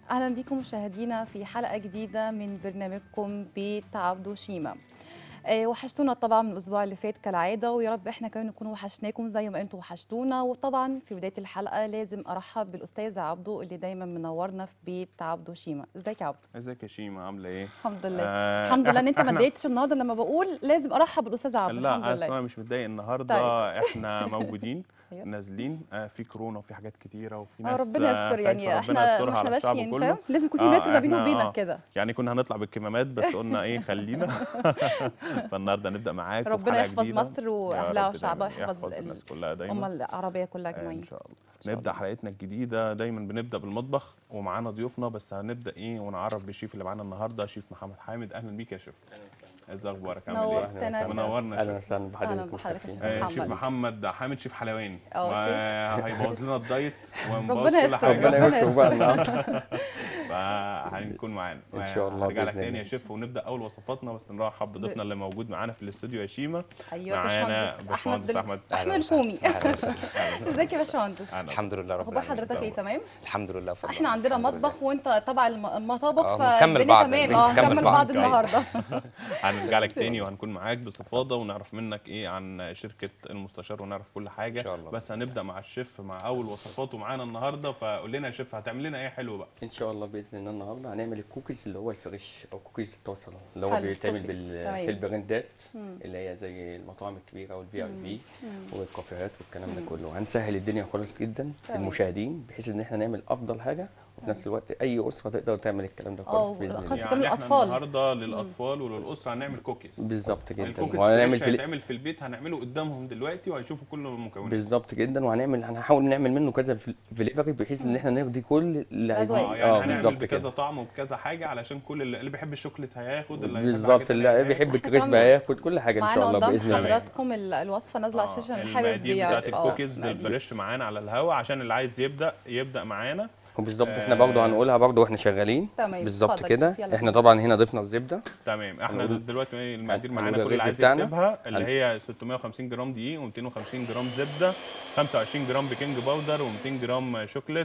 اهلا بكم مشاهدينا في حلقه جديده من برنامجكم بيت عبدو شيما آه، وحشتونا طبعا من الاسبوع اللي فات كالعاده ويا رب احنا كمان نكون وحشناكم زي ما انتم وحشتونا وطبعا في بدايه الحلقه لازم ارحب بالاستاذ عبدو اللي دايما منورنا في بيت عبدو شيما ازيك يا عبدو ازيك يا شيماء عامله ايه؟ الحمد لله آه، الحمد لله ان انت ما إحنا- اتضايقتش النهارده لما بقول لازم ارحب بالاستاذ عبدو لا الحمد اصل لله انا مش متضايق النهارده طيب. احنا موجودين أيوة. نازلين آه في كورونا وفي حاجات كتيره وفي آه، ناس ربنا آه، يستر خايفة، يعني ربنا احنا يسترها ما على احنا الشعب ماشيين كله فاهم لازم يكون في آه، متر ما بينه إحنا- وبينك آه. كده يعني كنا هنطلع بالكمامات بس قلنا ايه خلينا فالنهارده نبدا معاك وفي ربنا حلقة يحفظ جديدة. مصر يا واهلها رب وشعبها دايماً يحفظ يحفظ الناس كلها الامه دايما العربيه كلها آه، اجمعين ان شاء الله شاء نبدا الله. حلقتنا الجديده دايما بنبدا بالمطبخ ومعانا ضيوفنا بس هنبدا ايه ونعرف بالشيف اللي معانا النهارده شيف محمد حامد اهلا بيك يا شيف ازي اخبارك عامل ايه نورتنا يا شيف. منورنا يا اهلا شيف. وسهلا أهلاً بحضرتك بحضرتك يا مستر شيخ. آه، محمد. شيف محمد حامد شيف حلواني أه، ما هيبوظ لنا الدايت ومبوظ ربنا كل يستر، حاجه ربنا ربنا يستر بقى نعم. فهنكون معانا إن شاء الله هرجع لك بإذن تاني الله. يا شيف ونبدا اول وصفاتنا بس نرحب بضيفنا اللي موجود معانا في الاستوديو يا شيما ايوه معانا باشمهندس باشمهندس احمد احمد احمد أهلاً وسهلاً. كومي أهلاً وسهلاً. ازيك يا باشمهندس أهلا. الحمد لله رب اخبار العالمين حضرتك ايه تمام. تمام الحمد لله بفضل احنا الله. عندنا الحمد مطبخ لله. وانت تبع الم- المطابخ آه، فالدنيا بنكمل بعض، تمام اه بنكمل نكمل بعض. بعض النهارده هنرجع لك تاني وهنكون معاك باستفاضه ونعرف منك ايه عن شركه المستشار ونعرف كل حاجه إن شاء الله. بس هنبدا مع الشيف مع اول وصفاته معانا النهارده فقول لنا يا شيف هتعمل لنا ايه حلو بقى ان شاء الله باذن الله النهارده هنعمل الكوكيز اللي هو الفريش او كوكيز التوصل اللي هو حلو، بيتعمل كوكيز. بال... تمام. في البراندات مم. اللي هي زي المطاعم الكبيره والفي اي بي مم. والكافيهات والكلام ده كله هنسهل الدنيا خالص جدا تمام. للمشاهدين بحيث ان احنا نعمل افضل حاجه وفي نفس الوقت اي اسره تقدر تعمل الكلام ده آه، خالص باذن خاصة الله كمان يعني احنا الأطفال. النهارده للاطفال وللاسره هنعمل كوكيز بالظبط جدا الكوكيز وهنعمل فريش في هيتعمل في البيت هنعمله قدامهم دلوقتي وهيشوفوا كل المكونات بالظبط جدا وهنعمل هنحاول نعمل منه كذا فليفري بحيث ان احنا نرضي كل اللي عايزين الأذواق. اه يعني اه هنعمل بالظبط بكذا كده طعم وبكذا حاجه علشان كل اللي, اللي بيحب الشوكليت هياخد اللي هيحب بالظبط الحاجات اللي هياخد. بيحب إحنا الكريسبي كمان هياخد كل حاجه ان شاء معانا الله قدام باذن الله حضراتكم ال- الوصفه نازله على آه، الشاشه اللي حابب المقادير يعرف- بتاعت آه، الكوكيز مقادير. الفريش معانا على الهواء عشان اللي عايز يبدا يبدا معانا وبالظبط احنا آه. برضه هنقولها برضه واحنا شغالين تمام، بالظبط اتفضل كده شوف، يلا احنا بينا. طبعا هنا ضفنا الزبده تمام احنا هنقول- دلوقتي ايه المقادير هنقول معانا كل اللي الريسبي عايز بتاعنا. يكتبها اللي هن- هي 650 جرام دقيق و250 جرام زبده 25 جرام بيكنج باودر و200 جرام شوكليت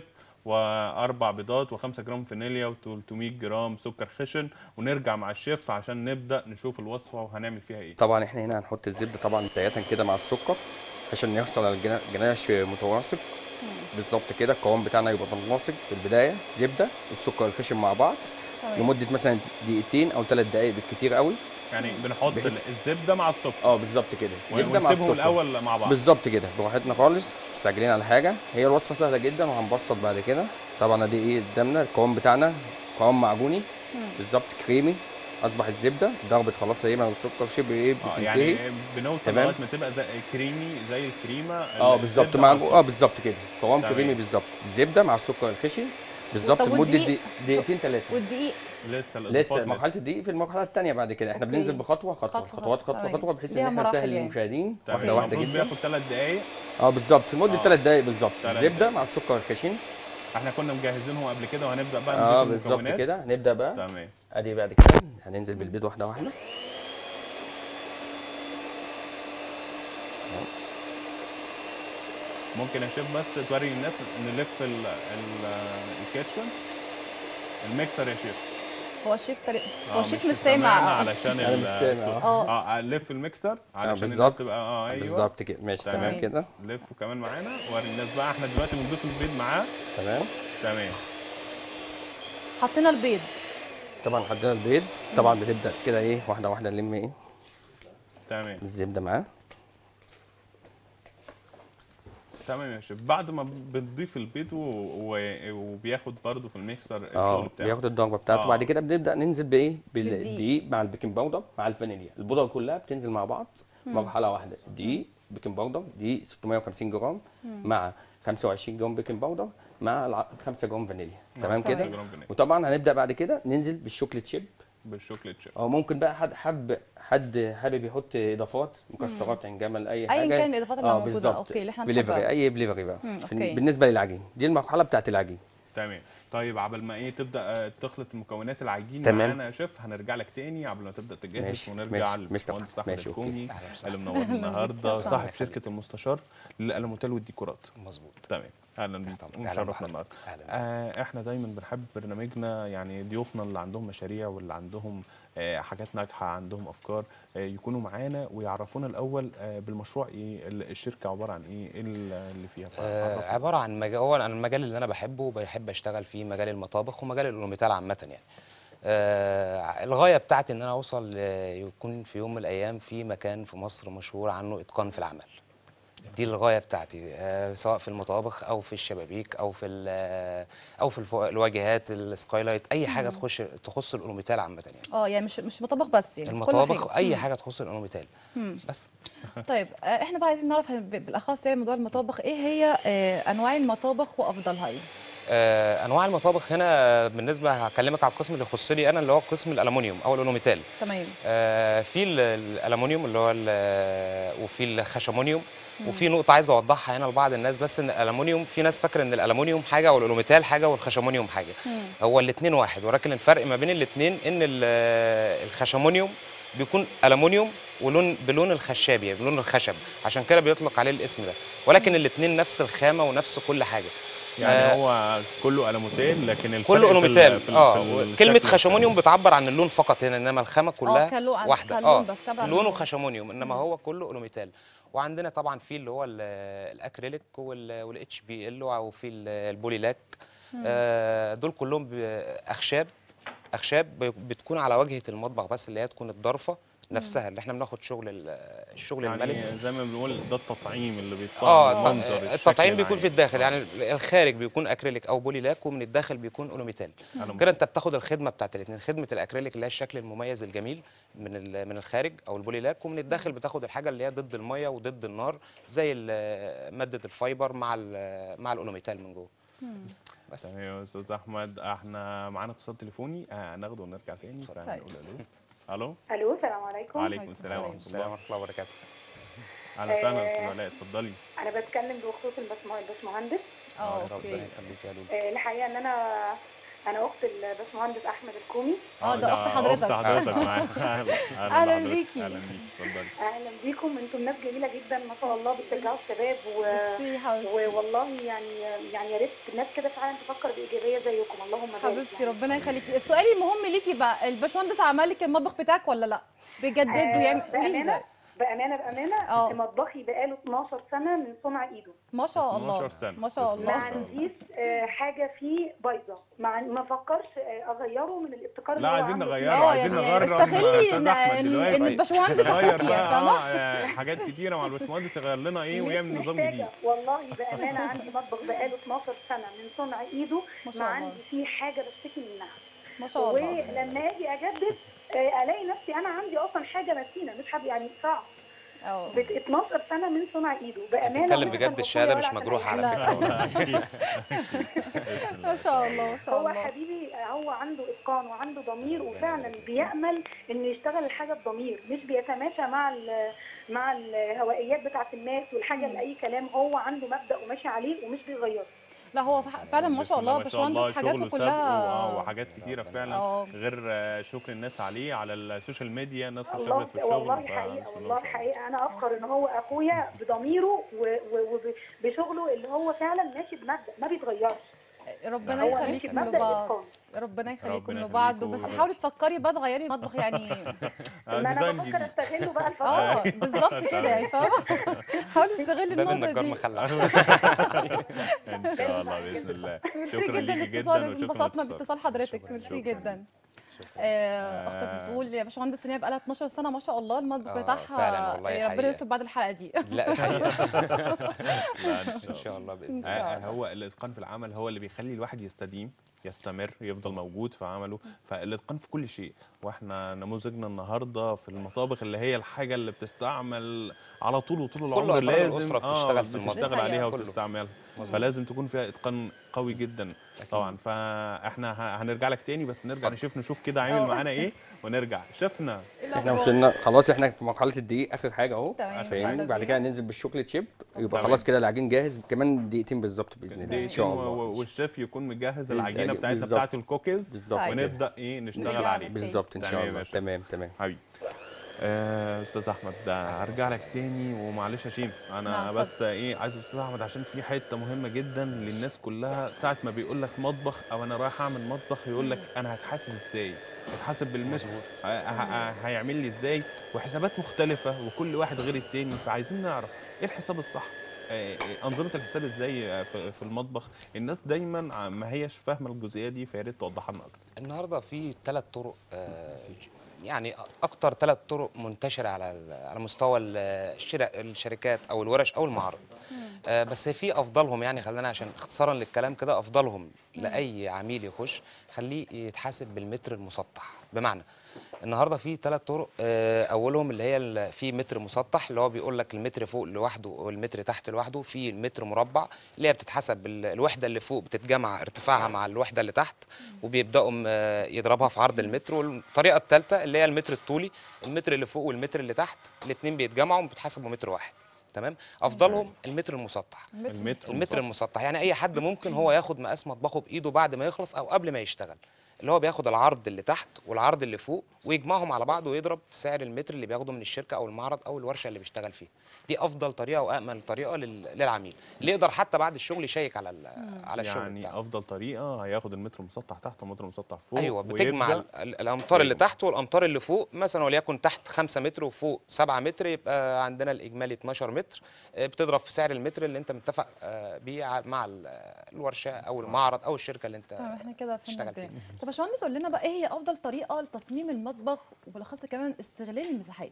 واربع بيضات و5 جرام فانيليا و300 جرام سكر خشن ونرجع مع الشيف عشان نبدا نشوف الوصفه وهنعمل فيها ايه طبعا احنا هنا هنحط الزبده طبعا بدايه كده مع السكر عشان يحصل على الجنا- جناش متواسط بالظبط كده القوام بتاعنا يبقى متناسق في البدايه زبده السكر الخشن مع بعض تمام. لمده مثلا دقيقتين او ثلاث دقائق بالكتير قوي يعني بنحط بحيث- الزبده مع السكر اه بالظبط كده زبده مع ونسيبهم السكر الاول مع بعض بالظبط كده براحتنا خالص مش مستعجلين على حاجه هي الوصفه سهله جدا وهنبسط بعد كده طبعا ادي ايه قدامنا القوام بتاعنا قوام معجوني مم. بالظبط كريمي اصبح الزبده ضربت خلاص هي مع السكر شبه ايه اه بتنتهي يعني بنوصل تمام. لغايه ما تبقى زي كريمي زي الكريمه اه بالظبط الزبدة مع السكر. اه بالظبط كده قوام تمام. كريمي بالظبط الزبده مع السكر الخشن بالظبط طب لمده والدقيق؟ دقي- دقيقتين ثلاثه والدقيق لسه الإضافات لسه مرحله الدقيق في المرحله الثانيه بعد كده احنا أوكي. بننزل بخطوه خطوه خطوة، خطوات خطوه تمام. خطوه بحيث ان ليها احنا مراحل نسهل يعني. للمشاهدين تمام. واحده واحده المفروض جدا بياخد ثلاث دقائق اه بالظبط لمده آه. ثلاث دقائق بالظبط تلات الزبده مع السكر الخشن احنا كنا مجهزينهم قبل كده وهنبدا بقى اه نضيف بالظبط المكونات كده هنبدا بقى تمام ادي بعد كده هننزل بالبيض واحده واحده ممكن يا شيف بس توري الناس نلف ال ال الكيتشن الميكسر يا شيف هو الشيف طريق آه، هو الشيف مش مش سامعنا سامع علشان أنا ال- مش سامع. اه اه لف الميكسر علشان الناس بالظبط. تبقى اه ايوه بالظبط كده ماشي تمام. تمام كده لفوا كمان معانا وري الناس بقى احنا دلوقتي بنضيف البيض معاه تمام تمام حطينا البيض طبعا حطينا البيض طبعا بتبدا كده ايه واحده واحده نلم ايه تمام الزبده معاه تمام يا شيف بعد ما بنضيف البيض و... و... وبياخد برضه في الميكسر الشغل اه بتاعه بياخد الضربه بتاعته آه. بعد كده بنبدا ننزل بايه بالدقيق. بالدقيق مع البيكنج باودر مع الفانيليا البودره كلها بتنزل مع بعض مرحله واحده دقيق بيكنج باودر دقيق 650 جرام مع 25 جرام بيكنج باودر مع الع- 5 جرام فانيليا تمام تمام. كده جرام فانيليا. وطبعا هنبدا بعد كده ننزل بالشوكليت شيب بالشوكليت شيب او ممكن بقى حد حب حد حابب يحط اضافات مكسرات عين جمل اي حاجه ايا كان الاضافات اللي اه موجوده بالظبط اوكي اللي احنا فليفري بنحبها. اي فليفري بقى مم، في- أوكي. بالنسبه للعجين دي المرحله بتاعت العجين تمام طيب عبل ما ايه تبدا آه، تخلط المكونات العجين تمام. معانا يا شيف هنرجع لك تاني قبل ما تبدا تجهز ماشي، ونرجع ماشي، مستر. للباشمهندس احمد ماشي، أوكي. الكومي أهلا وسهلا. اللي منورنا النهارده وسهلا. صاحب شركه المستشار للالموتال والديكورات مظبوط تمام اهلا بيك طبعاً. أهلاً مشرفنا بحضرتك. النهارده أهلاً بيك. آه احنا دايما بنحب برنامجنا يعني ضيوفنا اللي عندهم مشاريع واللي عندهم آه حاجات ناجحه عندهم افكار آه يكونوا معانا ويعرفونا الاول آه بالمشروع ايه ال- الشركه عباره عن ايه ايه اللي فيها آه فعرفنا. عباره عن مجال هو أنا المجال اللي انا بحبه بحب اشتغل فيه مجال المطابخ ومجال الالوميتال عامه يعني آه الغايه بتاعتي ان انا اوصل آه، يكون في يوم من الايام في مكان في مصر مشهور عنه اتقان في العمل دي الغايه بتاعتي آه سواء في المطابخ او في الشبابيك او في ال- او في الفو- الواجهات السكايلايت اي حاجه تخش تخص الالوميتال عامه يعني اه يعني مش مش مطابخ بس يعني كل المطابخ حاجة. اي حاجه تخص الالوميتال مم. بس طيب آه، احنا بقى عايزين نعرف ب- بالاخص يعني موضوع المطابخ ايه هي آه، انواع المطابخ وافضلها ايه آه، انواع المطابخ هنا بالنسبه هكلمك على القسم اللي يخصني انا اللي هو قسم الالومنيوم او الالوميتال تمام آه، في ال- الالومنيوم اللي هو ال- وفي الخشمونيوم وفي نقطه عايز اوضحها هنا لبعض الناس بس ان الالومنيوم في ناس فاكره ان الالومنيوم حاجه والالوميتال حاجه والخشمونيوم حاجه مم. هو الاثنين واحد ولكن الفرق ما بين الاثنين ان ال- الخشمونيوم بيكون الومنيوم ولون بلون الخشابي بلون الخشب عشان كده بيطلق عليه الاسم ده ولكن الاثنين نفس الخامه ونفس كل حاجه يعني آه، هو كله الموتيل لكن الفرق كله في ال- الوميتال في ال- اه في الشكل كلمه والتاني. خشمونيوم بتعبر عن اللون فقط هنا انما الخامه كلها كلو- واحده كلون اه بس طبعاً. لونه خشمونيوم انما هو كله الوميتال وعندنا طبعا في اللي هو ال- الاكريليك والاتش بي ال وفي ال- البوليلاك آه دول كلهم ب- اخشاب اخشاب ب- بتكون على واجهه المطبخ بس اللي هي تكون الضرفه نفسها اللي احنا بناخد شغل ال- الشغل يعني الملس زي ما بنقول ده التطعيم اللي بيطلع اه من الت- منظر الشكل التطعيم بيكون العام. في الداخل يعني الخارج بيكون اكريليك او بوليلاك ومن الداخل بيكون الوميتال أنا كده انت بتاخد الخدمه بتاعت الاثنين خدمه الاكريليك اللي هي الشكل المميز الجميل من ال- من الخارج او البوليلاك ومن الداخل بتاخد الحاجه اللي هي ضد الميه وضد النار زي ال- ماده الفايبر مع ال- مع الالوميتال من جوه بس تمام يا استاذ احمد احنا معانا اتصال تليفوني آه هناخده ونرجع تاني اتفضل. فنقول الو الو الو السلام عليكم وعليكم السلام ورحمه السلام الله ورحمه الله وبركاته اهلا وسهلا آه، استاذ علاء اتفضلي انا بتكلم بخصوص الباشمه- الباشمهندس اه ربنا اوكي يخليك يا لولو آه، الحقيقه ان انا انا اخت الباشمهندس احمد الكومي اه ده اخت حضرتك اخت حضرتك معانا اهلا أهلاً بحضرتك. بيكي. اهلا بيكي اتفضلي اهلا بيكم انتم ناس جميله جدا ما شاء الله بتشجعوا الشباب و... ميرسي يا حبيبتي والله يعني يعني يا ريت الناس كده فعلا تفكر بايجابيه زيكم اللهم بارك حبيبتي يعني. ربنا يخليكي السؤال المهم ليكي بقى الباشمهندس عمل لك المطبخ بتاعك ولا لا بجدد آه، ويعمل قولي لي بامانه ده بامانه بامانه اه. مطبخي بقاله 12 سنه من صنع ايده ما شاء الله 12 سنة. ما شاء بسم ما الله. الله عنديش آه، حاجه فيه بايظه ما ما فكرش آه، اغيره من الابتكار لا اللي هو عايزين عامله فيه. نغيره اه عايزين يعني نغرم استغلي أستاذ ان أحمد ان دلوقتي. إن الباشمهندس نغير اخوكي بقى فاهمه اه آه، حاجات كتيره مع الباشمهندس يغير لنا ايه مش ويعمل نظام محتاجة. جديد والله بامانه عندي مطبخ بقاله 12 سنه من صنع ايده ما شاء ما الله. عندي فيه حاجه بشتكي منها ما شاء الله ولما اجي اجدد آه، الاقي نفسي انا عندي اصلا حاجه متينه مش حد يعني صعب اه بت- 12 سنه من صنع ايده بامانه بتتكلم ولا بجد كان الشهاده أخويا مش ولا مجروحه كان على لا. فكره والله. أكيد. بسم الله ما شاء الله ما شاء هو الله حبيبي هو عنده اتقان وعنده ضمير وفعلا بيامل انه يشتغل الحاجه بضمير مش بيتماشى مع ال مع الهوائيات بتاعه الناس والحاجه لاي كلام هو عنده مبدا وماشي عليه ومش بيغيره لا هو فح- فعلا ما شاء بسم الله ما شاء الله باشمهندس حاجاته شغله كلها سابقه وحاجات كتيره فعلا اه. غير آه، شكر الناس عليه على السوشيال ميديا الناس اللي والله اشتغلت في الشغل والله ف- حقيقه بسم الله والله ما شاء الله. حقيقه انا افخر ان هو اخويا بضميره وبشغله اللي هو فعلا ماشي بمبدا ما بيتغيرش ربنا هو ماشي يخليكم بمبدا لبعض الاتقان ربنا يخليكم ربنا لبعض يخليكم بس ويبارك. حاولي تفكري بقى تغيري المطبخ يعني آه، ما انا ديزاين بفكر جديد استغله بقى الفتره اه بالظبط كده يعني فاهمه حاولي استغلي باب النقطه النجار دي مخلع ان شاء الله باذن الله ميرسي شكرا جدا ليكي جدا لاتصالك وشكرا انبسطنا لاتصالك. باتصال حضرتك شكراً. ميرسي شكراً. جدا شكراً. آه، اختك بتقول يا باشمهندس ان هي بقى لها 12 سنه ما شاء الله المطبخ آه، بتاعها فعلاً والله آه، ربنا حقيقة. يستر بعد الحلقه دي لا الحقيقه لا، إن شاء ان شاء الله باذن إن الله شاء آه، الله. هو الاتقان في العمل هو اللي بيخلي الواحد يستديم يستمر يفضل موجود في عمله فالاتقان في كل شيء واحنا نموذجنا النهارده في المطابخ اللي هي الحاجه اللي بتستعمل على طول وطول كل العمر أفراد لازم الأسرة بتشتغل في المطبخ. بتشتغل عليها كله. وبتستعملها مظبوط. فلازم تكون فيها اتقان قوي جدا طبعا فاحنا ه- هنرجع لك تاني بس نرجع اتفضل. نشوف نشوف كده عامل اه. معانا ايه ونرجع شفنا إيه احنا الأخبار؟ وصلنا خلاص احنا في مرحله الدقيق اخر حاجه اهو تمام، فاهمني يلا بعد بينا. كده ننزل بالشوكليت شيب يبقى تمام. خلاص كده العجين جاهز كمان دقيقتين بالظبط باذن الله ان دقيقتين شاء و- الله و- والشيف يكون مجهز بالظبط. العجينه بتاعتها بالظبط. بتاعت الكوكيز بالظبط طيب. كده. ونبدا ايه نشتغل نشتغل عليه عليه. بالظبط ان شاء تمام يا الله شيف. تمام تمام حبيبي آه، استاذ احمد ده هرجع لك تاني ومعلش يا شيم انا نعم، بس ايه عايز استاذ احمد عشان في حته مهمه جدا للناس كلها ساعه ما بيقول لك مطبخ او انا رايح اعمل مطبخ يقول لك انا هتحاسب ازاي هتحاسب بالمتر ه- ه- هيعمل لي ازاي وحسابات مختلفه وكل واحد غير التاني فعايزين نعرف ايه الحساب الصح آه، آه، انظمه الحساب ازاي آه، في في المطبخ الناس دايما ع- ما هيش فاهمه الجزئيه دي فيا ريت توضحها لنا اكتر النهارده في ثلاث طرق آه، يعني اكتر ثلاث طرق منتشره على ال- على مستوى ال- الشرا- الشركات او الورش او المعارض آه، بس في افضلهم يعني خلينا عشان اختصارا للكلام كده افضلهم لاي عميل يخش خليه يتحاسب بالمتر المسطح بمعنى النهارده في ثلاث طرق آه، اولهم اللي هي ال- في متر مسطح اللي هو بيقول لك المتر فوق لوحده والمتر تحت لوحده في المتر مربع اللي هي بتتحسب ال- الوحده اللي فوق بتتجمع ارتفاعها مع الوحده اللي تحت وبيبداوا م- آه، يضربها في عرض المتر والطريقه الثالثه اللي هي المتر الطولي المتر اللي فوق والمتر اللي تحت الاثنين بيتجمعوا وبيتحسبوا متر واحد تمام افضلهم المتر المسطح المتر المتر المسطح يعني اي حد ممكن هو ياخد مقاس مطبخه بايده بعد ما يخلص او قبل ما يشتغل اللي هو بياخد العرض اللي تحت والعرض اللي فوق ويجمعهم على بعض ويضرب في سعر المتر اللي بياخده من الشركه او المعرض او الورشه اللي بيشتغل فيها دي افضل طريقه وامن طريقه لل- للعميل اللي يقدر حتى بعد الشغل يشيك على ال- على الشغل يعني بتاعه افضل طريقه هياخد المتر المسطح تحت والمتر المسطح فوق ايوه بتجمع ويبدأ- ال- ال- الامتار اللي أيوة. تحت والامتار اللي فوق مثلا وليكن تحت 5 متر وفوق 7 متر يبقى عندنا الاجمالي 12 متر آه، بتضرب في سعر المتر اللي انت متفق آه، بيه ع- مع ال- الورشه او المعرض او الشركه اللي انت تمام احنا كده فهمنا تشتغل الدنيا فيه. طب باشمهندس قول لنا بقى ايه هي افضل طريقه لتصميم المطبخ وبالاخص كمان استغلال المساحات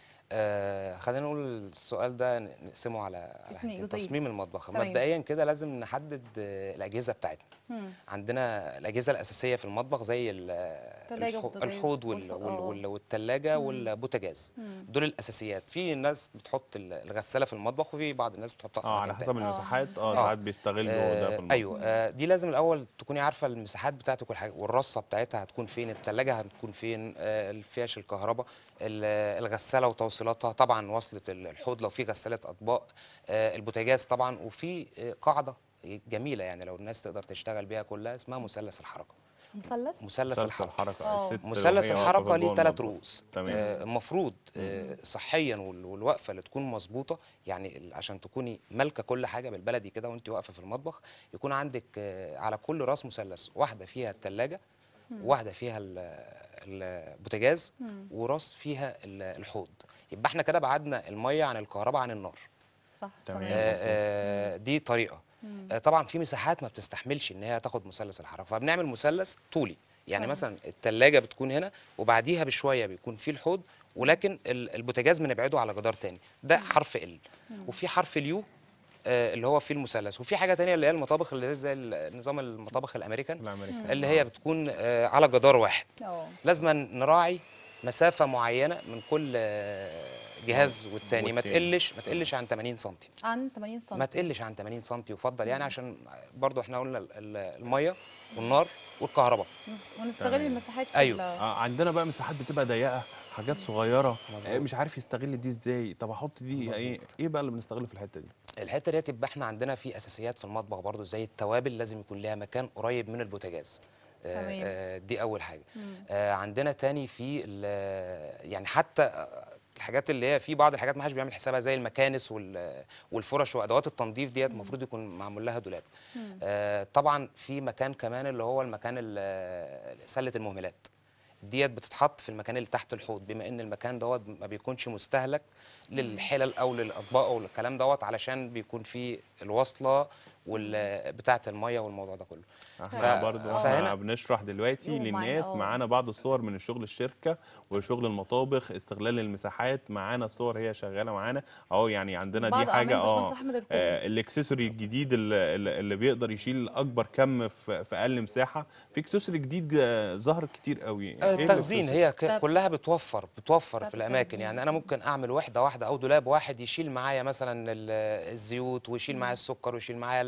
آه خلينا نقول السؤال ده نقسمه على على اتنين حتتين. جزئين. تصميم المطبخ تمام. مبدئيا كده لازم نحدد آه، الاجهزه بتاعتنا مم. عندنا الاجهزه الاساسيه في المطبخ زي ال- تلاجة الحو- وبوتاجاز الحوض وال- والح- وال- آه. وال- والتلاجه والبوتاجاز مم. دول الاساسيات في ناس بتحط ال- الغساله في المطبخ وفي بعض الناس بتحطها في اه على مكان حسب تاني. المساحات اه آه. ساعات بيستغلوا ده في آه المطبخ ايوه آه دي لازم الاول تكوني عارفه المساحات بتاعتك والحاجة والرصه بتاعتها هتكون فين الثلاجه هتكون فين آه الفيش الكهرباء ال- الغساله وتوصيلاتها طبعا وصله ال- الحوض لو في غساله اطباق آه البوتاجاز طبعا وفي آه قاعده جميله يعني لو الناس تقدر تشتغل بيها كلها اسمها مثلث الحركه مثلث مثلث مثلث الحركه الحركه آه. الست مثلث وهي واقفة الحركه جوه ليه ثلاث المطبخ. رؤوس تمام آه، المفروض آه، صحيا وال- والوقفه اللي تكون مظبوطه يعني ال- عشان تكوني مالكه كل حاجه بالبلدي كده وانت واقفه في المطبخ يكون عندك آه، على كل راس مثلث واحده فيها الثلاجه واحده فيها ال- البوتاجاز وراس فيها ال- الحوض يبقى احنا كده بعدنا الميه عن الكهرباء عن النار صح تمام. آه، آه، دي طريقه آه، طبعا في مساحات ما بتستحملش ان هي تاخد مثلث الحركه فبنعمل مثلث طولي يعني تمام. مثلا الثلاجه بتكون هنا وبعديها بشويه بيكون في الحوض ولكن ال- البوتاجاز بنبعده على جدار تاني ده حرف ال وفي حرف اليو آه، اللي هو فيه المثلث وفي حاجه تانية اللي هي المطابخ اللي هي زي ال- نظام المطابخ الامريكان الامريكان اللي هي بتكون آه، على جدار واحد اه لازم نراعي مسافه معينه من كل آه، جهاز والتاني ما والتاني. تقلش ما تقلش عن 80 سم عن 80 سم ما تقلش عن 80 سم يفضل يعني عشان برضو احنا قلنا ال- ال- الميه والنار والكهرباء نس- ونستغل تمام. المساحات في أيوة. ال- آه عندنا بقى مساحات بتبقى ضيقه حاجات صغيره مظبوط. آه مش عارف يستغل دي ازاي طب احط دي ايه ايه بقى اللي بنستغله في الحته دي الحته دي تبقى احنا عندنا في اساسيات في المطبخ برضو زي التوابل لازم يكون لها مكان قريب من البوتاجاز آه، تمام. آه، دي اول حاجه مم. آه، عندنا تاني في ال- يعني حتى آه، الحاجات اللي هي في بعض الحاجات ما حدش بيعمل حسابها زي المكانس وال- والفرش وادوات التنظيف ديت المفروض يكون معمول لها دولاب آه، طبعا في مكان كمان اللي هو المكان ال- سله المهملات ديت بتتحط في المكان اللي تحت الحوض بما ان المكان دوت ما بيكونش مستهلك للحلل او للاطباق او الكلام دوت علشان بيكون فيه الوصله وال بتاعه الميه والموضوع ده كله احنا ف- برضو احنا فهنا- بنشرح دلوقتي يوم معانا، للناس اه. معانا بعض الصور من الشغل الشركه وشغل المطابخ استغلال المساحات معانا صور هي شغاله معانا اهو يعني عندنا بعض دي حاجه أعمال اه باشمهندس أحمد الكومي. آه، الاكسسوري الجديد اللي, اللي اللي بيقدر يشيل اكبر كم في في اقل مساحه في اكسسوري جديد آه، ظهر كتير قوي إيه التخزين الإكسسوري؟ هي ك- طب- كلها بتوفر بتوفر طب في الاماكن التخزين. يعني انا ممكن اعمل وحده واحده او دولاب واحد يشيل معايا مثلا ال- الزيوت ويشيل معايا السكر ويشيل معايا ال-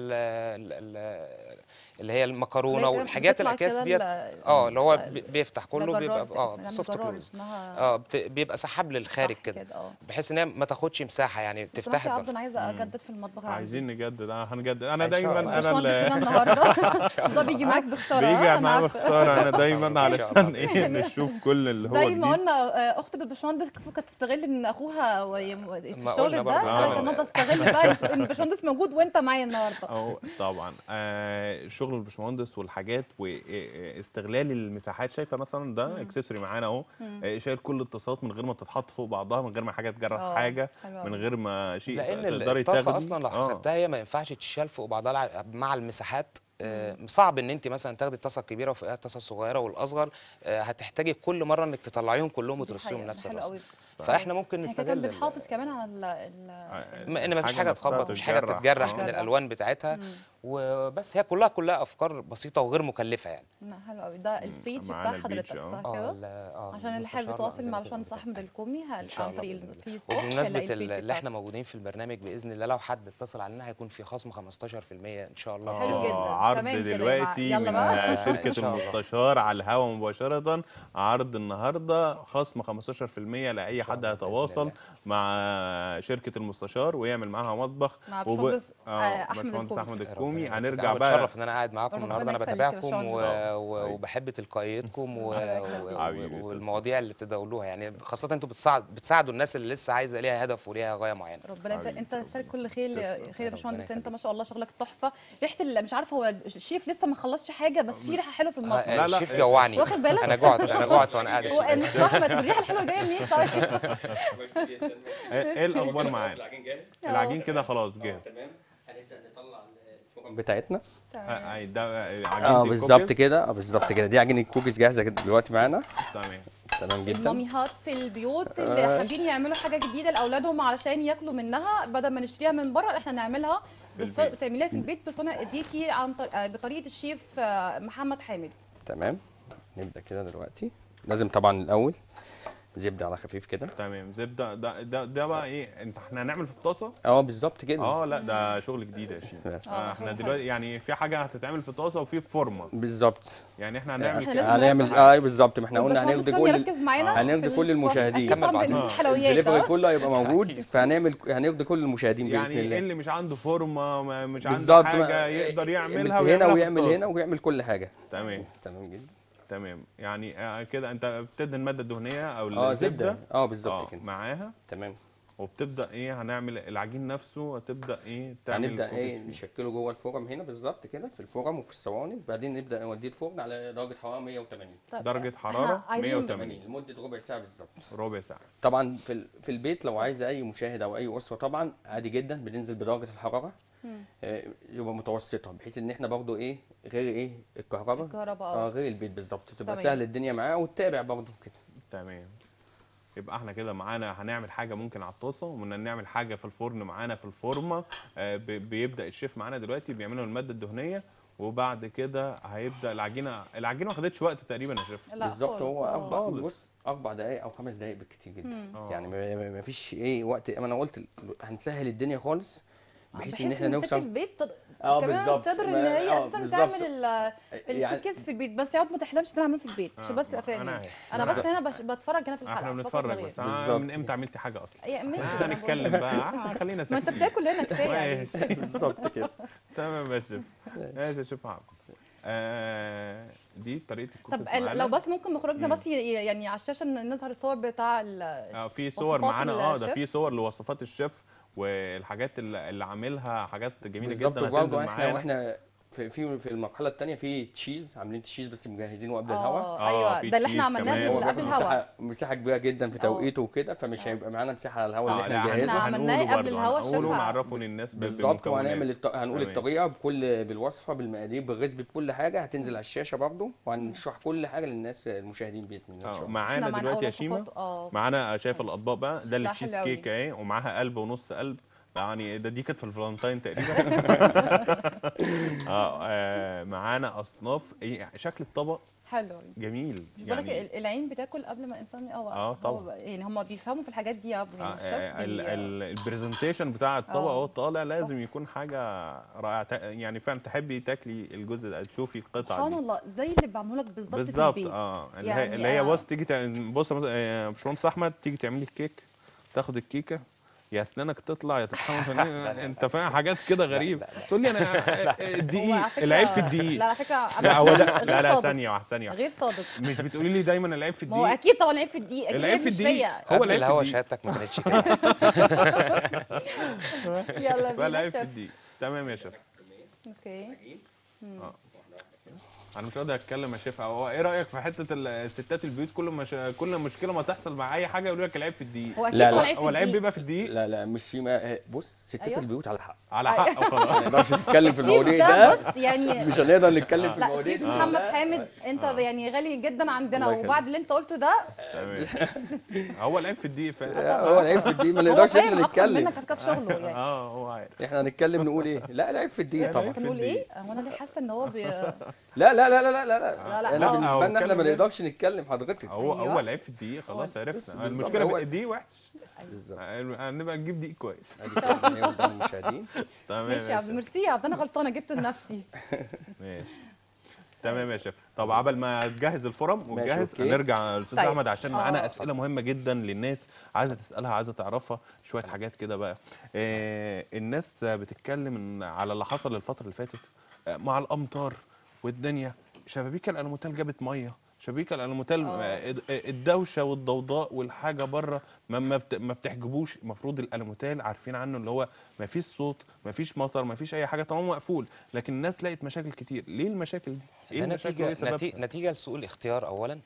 ال- ال- ال- اللي هي المكرونه اللي هي والحاجات بتطلع الاكياس كده ديت ال- اه اللي هو ال- بي- بيفتح كله لا بيبقى جرار اه اسمها سوفت جرار كلوز اسمها اه بت- بيبقى سحاب للخارج صح كده اه بحيث ان هي ما تاخدش مساحه يعني بس تفتح انا الضرف انا عايزه اجدد في المطبخ عندي. عايزين نجدد اه هنجدد انا إن شاء دايما الله. انا باشمهندس ال- هنا النهارده ده بيجي معاك بخساره بيجي أنا معايا عارفة. بخساره انا دايما إن شاء علشان الله. ايه نشوف كل اللي هو زي ما جديد قلنا آه، اختك الباشمهندس كانت تستغل ان اخوها وي- في ما الشغل قلنا ده برضه. آه. قالت النهارده استغل بقى يس- ان الباشمهندس موجود وانت معايا النهارده اه طبعا آه شغل الباشمهندس والحاجات واستغلال المساحات شايفه مثلا ده اكسسوري معانا اهو آه، شايل كل التصاط من غير ما تتحط فوق بعضها من غير ما حاجه تجرح اه، حاجه حلو من أوي. غير ما شيء لان تقدري الطاسه تاخدي. اصلا لو آه. حسبتها هي ما ينفعش تتشال فوق بعضها الع- مع المساحات آه، صعب ان انت مثلا تاخدي الطاسه الكبيره وفوقها الطاسه الصغيره والاصغر آه، هتحتاجي كل مره انك تطلعيهم كلهم دي وترصيهم حقيقة، نفس حلو الرصه قوي. فاحنا ممكن احنا كده نستغل ال- بنحافظ كمان على ال- ال- ما ان ما فيش حاجه نفسها تخبط مفيش حاجه تتجرح. تتجرح آه. من تتجرح. الالوان بتاعتها وبس هي كلها كلها افكار بسيطه وغير مكلفه يعني لا، حلو قوي ده الفيج معانا بتاع البيتش، حضرتك اه. صح كده ال- اه عشان اللي حابب المستشار يتواصل زي مع ما كنت باشمهندس بقول. احمد الكومي هل ان شاء عن الله طريق بإذن الله. الفيسبوك وبمناسبه هيلاقي ال- البيج اللي احنا بتاعته. موجودين في البرنامج باذن الله لو حد اتصل علينا هيكون في خصم 15% ان شاء الله حلو بإذن جدا. الله. آه، عرض تمام كده يا دلوقتي جماعة. يلا من بقى. آه، إن شركة شاء الله. المستشار على الهواء مباشرة عرض النهاردة خصم 15% لأي شاء حد الله بإذن هيتواصل الله. مع شركة المستشار ويعمل معاها مطبخ مع وب- باشمهندس، آه، آه، أحمد باشمهندس الكومي. أحمد ربنا الكومي يخليك. هنرجع أنا بقى بتشرف ان انا قاعد معاكم ربنا النهارده انا يخليك يا بتابعكم و... باشمهندس. و... وبحب تلقائيتكم و... و... حبيبي، و... تسلم. والمواضيع اللي بتداولوها يعني خاصه انتوا بتساعد بتساعدوا الناس اللي لسه عايزه ليها هدف وليها غايه معينه ربنا انت حبيبي، انت تستاهل كل خير تسلم. خير يا ربنا باشمهندس انت يخليك. ما شاء الله شغلك تحفه ريحه ال- مش عارفه هو الشيف لسه ما خلصش حاجه بس في ريحه حلوه في المطبخ آه، لا، الشيف لا، جوعني واخد بالك؟ انا جوعت انا جوعت وانا قاعد هو أشتغل. مصطفى احمد الريحه الحلوه جايه منين طيب ايه إيه الأخبار معانا العجين جاهز العجين كده خلاص جاهز تمام هنبدا نطلع الفرن بتاعتنا آه، أي ده آه، اه عجينة بالظبط الكوكيز. كده اه بالظبط كده دي عجينه كوكيز جاهزه كده دلوقتي معانا تمام تمام جدا الماميهات في البيوت اللي آه. حابين يعملوا حاجه جديده لاولادهم علشان ياكلوا منها بدل ما نشتريها من بره احنا نعملها في بص- البيت. تعمليها في البيت بصنع ايديكي عن طر... آه، بطريقه الشيف آه، محمد حامد تمام نبدا كده دلوقتي لازم طبعا الاول زبده على خفيف كده تمام زبدة ده ده ده بقى ايه انت احنا هنعمل في الطاسة اه بالظبط كده اه لا ده شغل جديد يا شيخ بس. آه، احنا حلو. دلوقتي يعني في حاجة هتتعمل في الطاسة وفي في فورمة بالظبط يعني احنا هنعمل إحنا كده لازم هنعمل نركز. اه بالظبط ما احنا قلنا والباشمهندس هناخد كان كل يركز معانا هناخد في كل ال- المشاهدين. أكيد طبعا كمل بنقول بعدين. الحلويات الدليفري آه. كله هيبقى موجود أكيد. فهنعمل هناخد كل المشاهدين باذن يعني ايه الله اللي مش عنده فورمه ما- مش عنده بالظبط حاجه ما- يقدر يعمل يعملها في ويعملها هنا في ويعمل الطاسة. هنا ويعمل كل حاجه تمام تمام جدا تمام يعني آه، كده انت بتدهن الماده الدهنيه او اه الزبده زبده اه بالظبط آه، كده معاها تمام وبتبدا ايه هنعمل العجين نفسه هتبدا ايه تعمل هنبدا الكوكيز ايه فيه. نشكله جوه الفرن هنا بالظبط كده في الفرن وفي الصواني بعدين نبدا نوديه الفرن على درجه حراره 180 طب درجه إحنا حراره عايزين- 180 لمده ربع ساعه بالظبط ربع ساعه طبعا في ال- في البيت لو عايز اي مشاهد او اي اسره طبعا عادي جدا بننزل بدرجه الحراره آه، يبقى متوسطه بحيث ان احنا برضو ايه غير ايه الكهرباء الكهرباء اه اه غير البيت بالظبط تبقى تمام. سهل الدنيا معاه وتتابع برضو كده تمام يبقى احنا كده معانا هنعمل حاجه ممكن على الطاسه ومن نعمل حاجه في الفرن معانا في الفورمه آه، ب- بيبدا الشيف معانا دلوقتي بيعملوا الماده الدهنيه وبعد كده هيبدا العجينه العجينه ما خدتش وقت تقريبا يا شيف لا بالظبط خالص، هو آه. اربع خالص. بص اربع دقائق او خمس دقائق بالكتير جدا آه. يعني ما- ما ما فيش ايه وقت ما انا قلت هنسهل الدنيا خالص بحيث ان احنا ست نوصل البيت تد... اه كمان بالظبط تقدر ان ما- هي آه، اساسا بالظبط. تعمل ال- يعني الكوكيز في البيت بس يقعد ما تحلمش ان انا اعمله في البيت عشان بس تبقى فاهم أنا يعني. عارف. انا بس هنا بش... بتفرج هنا في الحلقه احنا فقط بنتفرج لا غير. بس آه، بالظبط. من امتى عملتي حاجه اصلا يا ماشي آه، أنا هنتكلم بقول- بقى آه، خلينا ما انت ساكتين بتاكل هنا كفايه يعني ماشي. بالظبط كده تمام يا شيف ماشي يا شيف محمد آه، دي طريقه الكوكيز طب ال- معانا. لو بس ممكن مخرجنا مم. بس ي- يعني على الشاشه ن- نظهر الصور بتاع ال- اه في صور وصفات معانا اه ده الشيف. في صور لوصفات الشيف والحاجات اللي, اللي عاملها حاجات جميله بالظبط جدا وبرضه هتنزل احنا معانا واحنا في في في المرحله الثانيه في تشيز عاملين تشيز بس مجهزينه قبل اه الهواء آه، ايوه في ده اللي احنا تشيز عملناه كمان. قبل- هو قبل بياخد الهوا مساحه مساحه كبيره جدا في توقيته وكده فمش هيبقى معانا مساحه على الهواء اه اللي لا احنا هن- نجهزه إحنا عملناه هنقوله قبل برضه، الهوا هنقوله شيف. ونعرفه للناس ب- بالظبط بمكونات. وهنعمل الط... هنقول تمام. الطريقه بكل بالوصفه بالمقادير بالريسبي بكل حاجه هتنزل على الشاشه برضه وهنشرح كل حاجه للناس المشاهدين باذن الله ان اه شاء الله معانا إحنا دلوقتي يا أول شيماء وصفات- اه معانا شايف الاطباق بقى ده لا، التشيز حلو أوي. كيك اهي ومعاها قلب ونص قلب يعني ده دي كانت في الفالنتاين تقريبا اه آه، معانا اصناف إيه، شكل الطبق حلو جميل بقول لك يعني العين بتاكل قبل ما الانسان اه آه، طبعا. هو- يعني هم بيفهموا في الحاجات دي يا ابو يعني الشيف آه، ال- بي- ال- البرزنتيشن بتاع الطبق آه. وهو طالع لازم يكون حاجه رائعه تا- يعني فاهم تحبي تاكلي الجزء ده تشوفي القطعه سبحان دي الله زي اللي بعمله لك بالظبط في بالظبط البيت اه اللي يعني هي اللي هي آه. بص تيجي تع- بص مثلا آه، باشمهندس احمد تيجي تعملي الكيك تاخد الكيكه يا اسنانك تطلع يا تتحمل فنان انت فاهم حاجات كده غريبه تقول لي انا آه، آه، هو الدقيق على فكرة- العيب في لا الدقيق على فكره لا هو ده غير لا لا صادق. ثانيه واحده ثانيه واحده غير صادق مش بتقولي لي دايما العيب في ما هو الدقيق اكيد طبعا العيب في الدقيق اكيد العيب في مش الدقيق فيا هو هو العيب في الهوا الدقيق شهادتك ما كانتش كده يلا بقى بينا العيب في شيف الدقيق تمام يا شيف اوكي انا مش قادر اتكلم يا شيف هو ايه رايك في حته الستات البيوت كل مش... كل مشكله ما تحصل مع اي حاجه يقولوا لك العيب في الدقيق هو اكيد لا، طبعا لا، العيب في هو العيب الدقيق بيبقى في الدقيق لا لا مش في ما بص ستات أيوة. البيوت على حق على حق وخلاص ما نقدرش نتكلم في الشيف المواضيع ده ده بص يعني مش هنقدر نتكلم في لا المواضيع شيف دي محمد لا. حامد انت يعني غالي جدا عندنا الله يخليك. وبعد اللي انت قلته ده تمام هو العيب في الدقيق فعلا هو العيب في الدقيق ما هو نقدرش فاهم احنا اكتر نتكلم منك على فكرة في شغله يعني اه هو عارف احنا هنتكلم نقول ايه لا العيب في الدقيق طبعا في نقول الدقيق. ايه هو انا ليه حاسه ان هو بي... لا لا لا لا لا لا لا، لا لا، انا آه. بالنسبه لنا احنا اتكلم ما جد. نقدرش نتكلم حضرتك هو أيوة. هو العيب في الدقيق خلاص بس عرفنا بالظبط. المشكله هو- في الدقيق وحش بالظبط هنبقى نجيب دقيق كويس ادي كده هي قدام المشاهدين تمام ماشي يا عبد شيف. ميرسي يا عبد انا غلطانه جبته لنفسي ماشي تمام يا شيف طب عبل ما تجهز الفرم ماشي، ونجهز أوكي. نرجع للاستاذ طيب. احمد عشان آه. معانا اسئله مهمه جدا للناس عايزه تسالها عايزه تعرفها شويه حاجات كده بقى آه الناس بتتكلم إن- على اللي حصل الفتره اللي فاتت آه مع الامطار والدنيا شبابيك الالوميتال جابت ميه شبابيك الالوميتال آه. آه، الدوشه والضوضاء والحاجه بره ما ما, بت ما بتحجبوش المفروض الالوميتال عارفين عنه اللي هو ما فيش صوت ما فيش مطر ما فيش اي حاجه طبعا مقفول لكن الناس لقت مشاكل كتير ليه المشاكل دي ايه ده المشاكل نتيجه وايه سببها نتيجه, نتيجة لسوء الاختيار اولا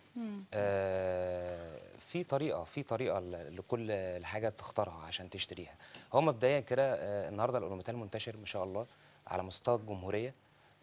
آه في طريقه في طريقه ل- لكل الحاجه تختارها عشان تشتريها هو مبدئيا كده آه النهارده الاورنمنتال منتشر ما شاء الله على مستوى الجمهوريه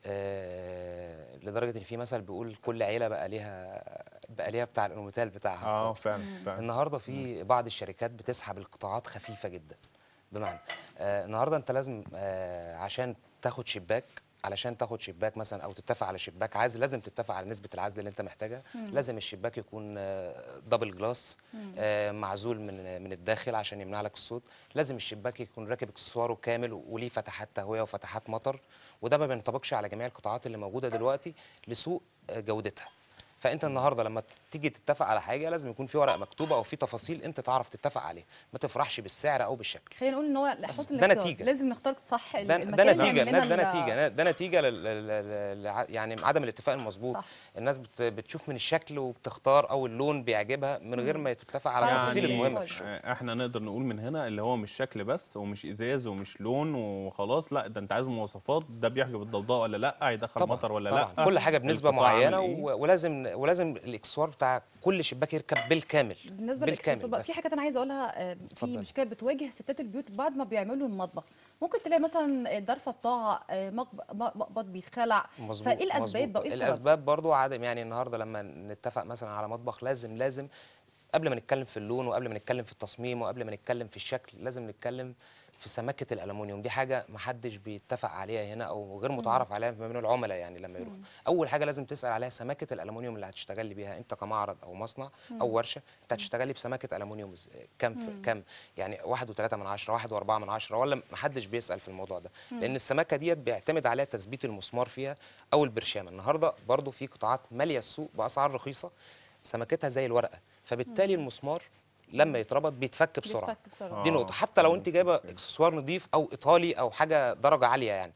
آه لدرجه ان في مثل بيقول كل عيله بقى ليها بقى ليها بتاع الاورنمنتال بتاعها اه خلاص. فعلا فعلا النهارده في بعض الشركات بتسحب القطاعات خفيفه جدا بمعنى آه النهارده انت لازم آه عشان تاخد شباك علشان تاخد شباك مثلا او تتفق على شباك عازل لازم تتفق على نسبه العزل اللي انت محتاجها لازم الشباك يكون آه دبل جلاس آه معزول من من الداخل عشان يمنع لك الصوت لازم الشباك يكون راكب اكسسواره كامل وليه فتحات تهويه وفتحات مطر وده ما بينطبقش على جميع القطاعات اللي موجوده دلوقتي لسوء آه، جودتها فانت النهارده لما تيجي تتفق على حاجه لازم يكون في ورقه مكتوبه او في تفاصيل انت تعرف تتفق عليها ما تفرحش بالسعر او بالشكل خلينا نقول ان هو الاحساس ده الاختيار. نتيجة. لازم نختار صح ده, المكان ده اللي نتيجه يعمل لنا ده ال- نتيجه ده نتيجه لل- لل- لل- يعني عدم الاتفاق المظبوط صح. الناس بت بتشوف من الشكل وبتختار او اللون بيعجبها من غير ما تتفق على يعني التفاصيل المهمه طيب. في الشغل آه، احنا نقدر نقول من هنا اللي هو مش شكل بس ومش ازاز ومش لون وخلاص لا ده انت عايز مواصفات ده بيحجب الضوضاء ولا لا هيدخل طبعا مطر ولا طبعا لا كل حاجه بنسبه القطاع عامل معينه إيه؟ و- ولازم ولازم الاكسسوار بتاع كل شباك يركب بالكامل بالنسبه بالكامل للاكسسوار بقى بس. في حاجات انا عايزه اقولها آه، في اتفضل. مشكله بتواجه ستات البيوت بعد ما بيعملوا المطبخ ممكن تلاقي مثلا الضرفه بتاعها آه، مقب- مقبض بيتخلع مظبوط فايه الاسباب مظبوط. بقى ايه السبب؟ الاسباب برضو عدم يعني النهارده لما نتفق مثلا على مطبخ لازم لازم قبل ما نتكلم في اللون وقبل ما نتكلم في التصميم وقبل ما نتكلم في الشكل لازم نتكلم في سمكه الالومنيوم دي حاجه ما حدش بيتفق عليها هنا او غير متعارف عليها ما بين العملاء يعني لما يروحوا اول حاجه لازم تسال عليها سمكه الالومنيوم اللي هتشتغلي بيها انت كمعرض او مصنع او ورشه انت هتشتغلي بسمكه الومنيوم إز- كم في كم يعني واحد وثلاثة من عشرة واحد وأربعة من عشرة ولا ما حدش بيسأل في الموضوع ده لأن السمكة ديت بيعتمد عليها تثبيت المسمار فيها أو البرشامة النهاردة برضو في قطاعات مالية السوق بأسعار رخيصة سمكتها زي الورقة فبالتالي المسمار لما يتربط بيتفك بسرعة بيتفك بسرعة. دي آه، نقطة حتى لو انت جايبة اكسسوار نظيف او ايطالي او حاجة درجة عالية يعني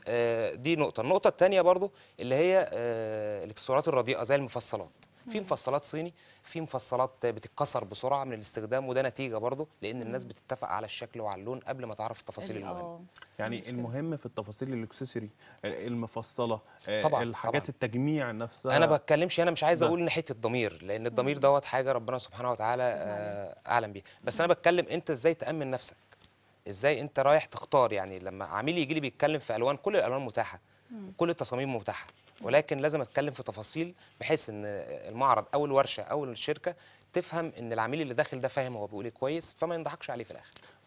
آه دي نقطة النقطة الثانية برضو اللي هي آه الاكسسوارات الرديئة زي المفصلات في مفصلات صيني في مفصلات بتتكسر بسرعة من الاستخدام وده نتيجة برضو لان الناس بتتفق على الشكل وعلى اللون قبل ما تعرف التفاصيل ال- المهمة آه. يعني مشكلة. المهم في التفاصيل الاكسسوري المفصله آه، طبعاً، الحاجات طبعاً. التجميع نفسها انا بتكلمش انا مش عايز ده. اقول ناحيه الضمير لان الضمير دوت حاجه ربنا سبحانه وتعالى آه، اعلم بيها بس انا بتكلم انت ازاي تامن نفسك ازاي انت رايح تختار يعني لما عميل يجي لي بيتكلم في الوان كل الالوان متاحه كل التصاميم متاحه ولكن لازم اتكلم في تفاصيل بحيث ان المعرض او الورشه او الشركه تفهم ان العميل اللي داخل ده فاهم هو بيقول ايه كويس فما ينضحكش عليه في الاخر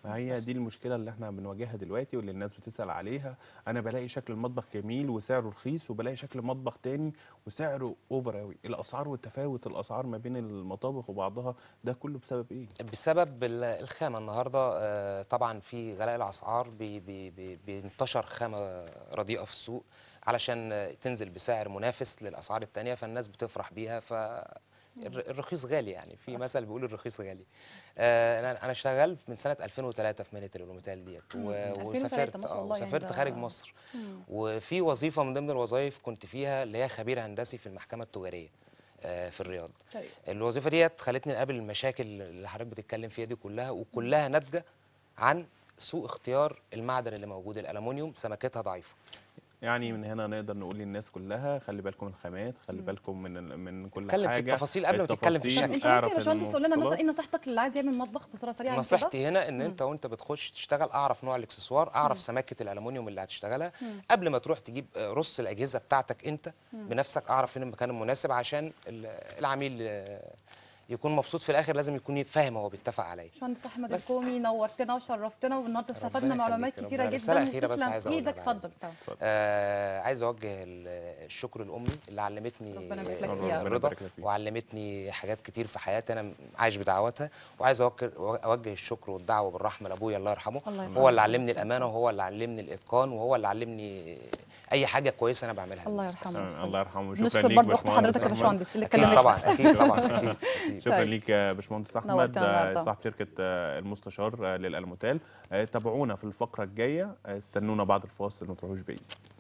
ما هي دي المشكله اللي احنا بنواجهها دلوقتي واللي الناس بتسال عليها انا بلاقي شكل المطبخ جميل وسعره رخيص وبلاقي شكل مطبخ تاني وسعره اوفر قوي الاسعار والتفاوت الاسعار ما بين المطابخ وبعضها ده كله بسبب ايه بسبب ال- الخامة النهاردة آه، طبعا في غلاء الأسعار بي بي بي بينتشر خامة رديئة في السوق علشان آه، تنزل بسعر منافس للأسعار التانية فالناس بتفرح بيها ف الر- الرخيص غالي يعني في مثل بيقول الرخيص غالي آه، انا انا شغال من سنه 2003 في مهنه الالوميتال ديت و- 2003 وسافرت ما شاء آه، الله يعني وسافرت ده- خارج مصر وفي وظيفه من ضمن الوظائف كنت فيها اللي هي خبير هندسي في المحكمه التجاريه آه، في الرياض طيب. الوظيفه ديت خلتني اقابل المشاكل اللي حضرتك بتتكلم فيها دي كلها وكلها ناتجه عن سوء اختيار المعدن اللي موجود الالومنيوم سمكتها ضعيفه يعني من هنا نقدر نقول للناس كلها خلي بالكم من الخامات خلي بالكم من ال- من كل اتكلم في حاجه التفاصيل قبل ما تتكلم في التفاصيل، الشكل. انت اعرف ممكن يا باشمهندس تقول لنا مثلا المواصفات. ايه نصيحتك للي عايز يعمل مطبخ بسرعه سريعا كده نصيحتي هنا ان انت وانت بتخش تشتغل اعرف نوع الاكسسوار اعرف سماكه الالومنيوم اللي هتشتغلها قبل ما تروح تجيب آه، رص الاجهزه بتاعتك انت بنفسك اعرف فين المكان المناسب عشان ال- العميل آه، يكون مبسوط في الاخر لازم يكون فاهم هو بيتفق على ايه باشمهندس احمد بس. الكومي نورتنا وشرفتنا والنهارده استفدنا ربنا معلومات يخليك، كتيره ربنا- جدا رسالة أخيرة بس وتسلم عايز أقولها ايدك بعد اتفضل طبعا. آه عايز اوجه ال- الشكر لامي اللي علمتني ربنا يبارك لك آه، فيها. ربنا الرضا يبارك لك فيها. وعلمتني حاجات كتير في حياتي انا عايش بدعواتها وعايز أوكر اوجه الشكر والدعوه بالرحمه لابويا الله يرحمه الله يرحمه. هو اللي علمني الامانه وهو اللي علمني الاتقان وهو اللي علمني اي حاجه كويسه انا بعملها الله للناس. يرحمه. آه، الله يرحمه شكرا نشكر ليك برضه اخت باشمهندس حضرتك يا أحمد. باشمهندس اللي اكيد كلمتك طبعا اكيد طبعا اكيد أكيد. شكرا طيب. ليك يا باشمهندس احمد نورتنا النهاردة. آه، صاحب شركه آه، المستشار آه، للالموتال آه، تابعونا في الفقره الجايه آه، استنونا بعد الفاصل ما تروحوش بعيد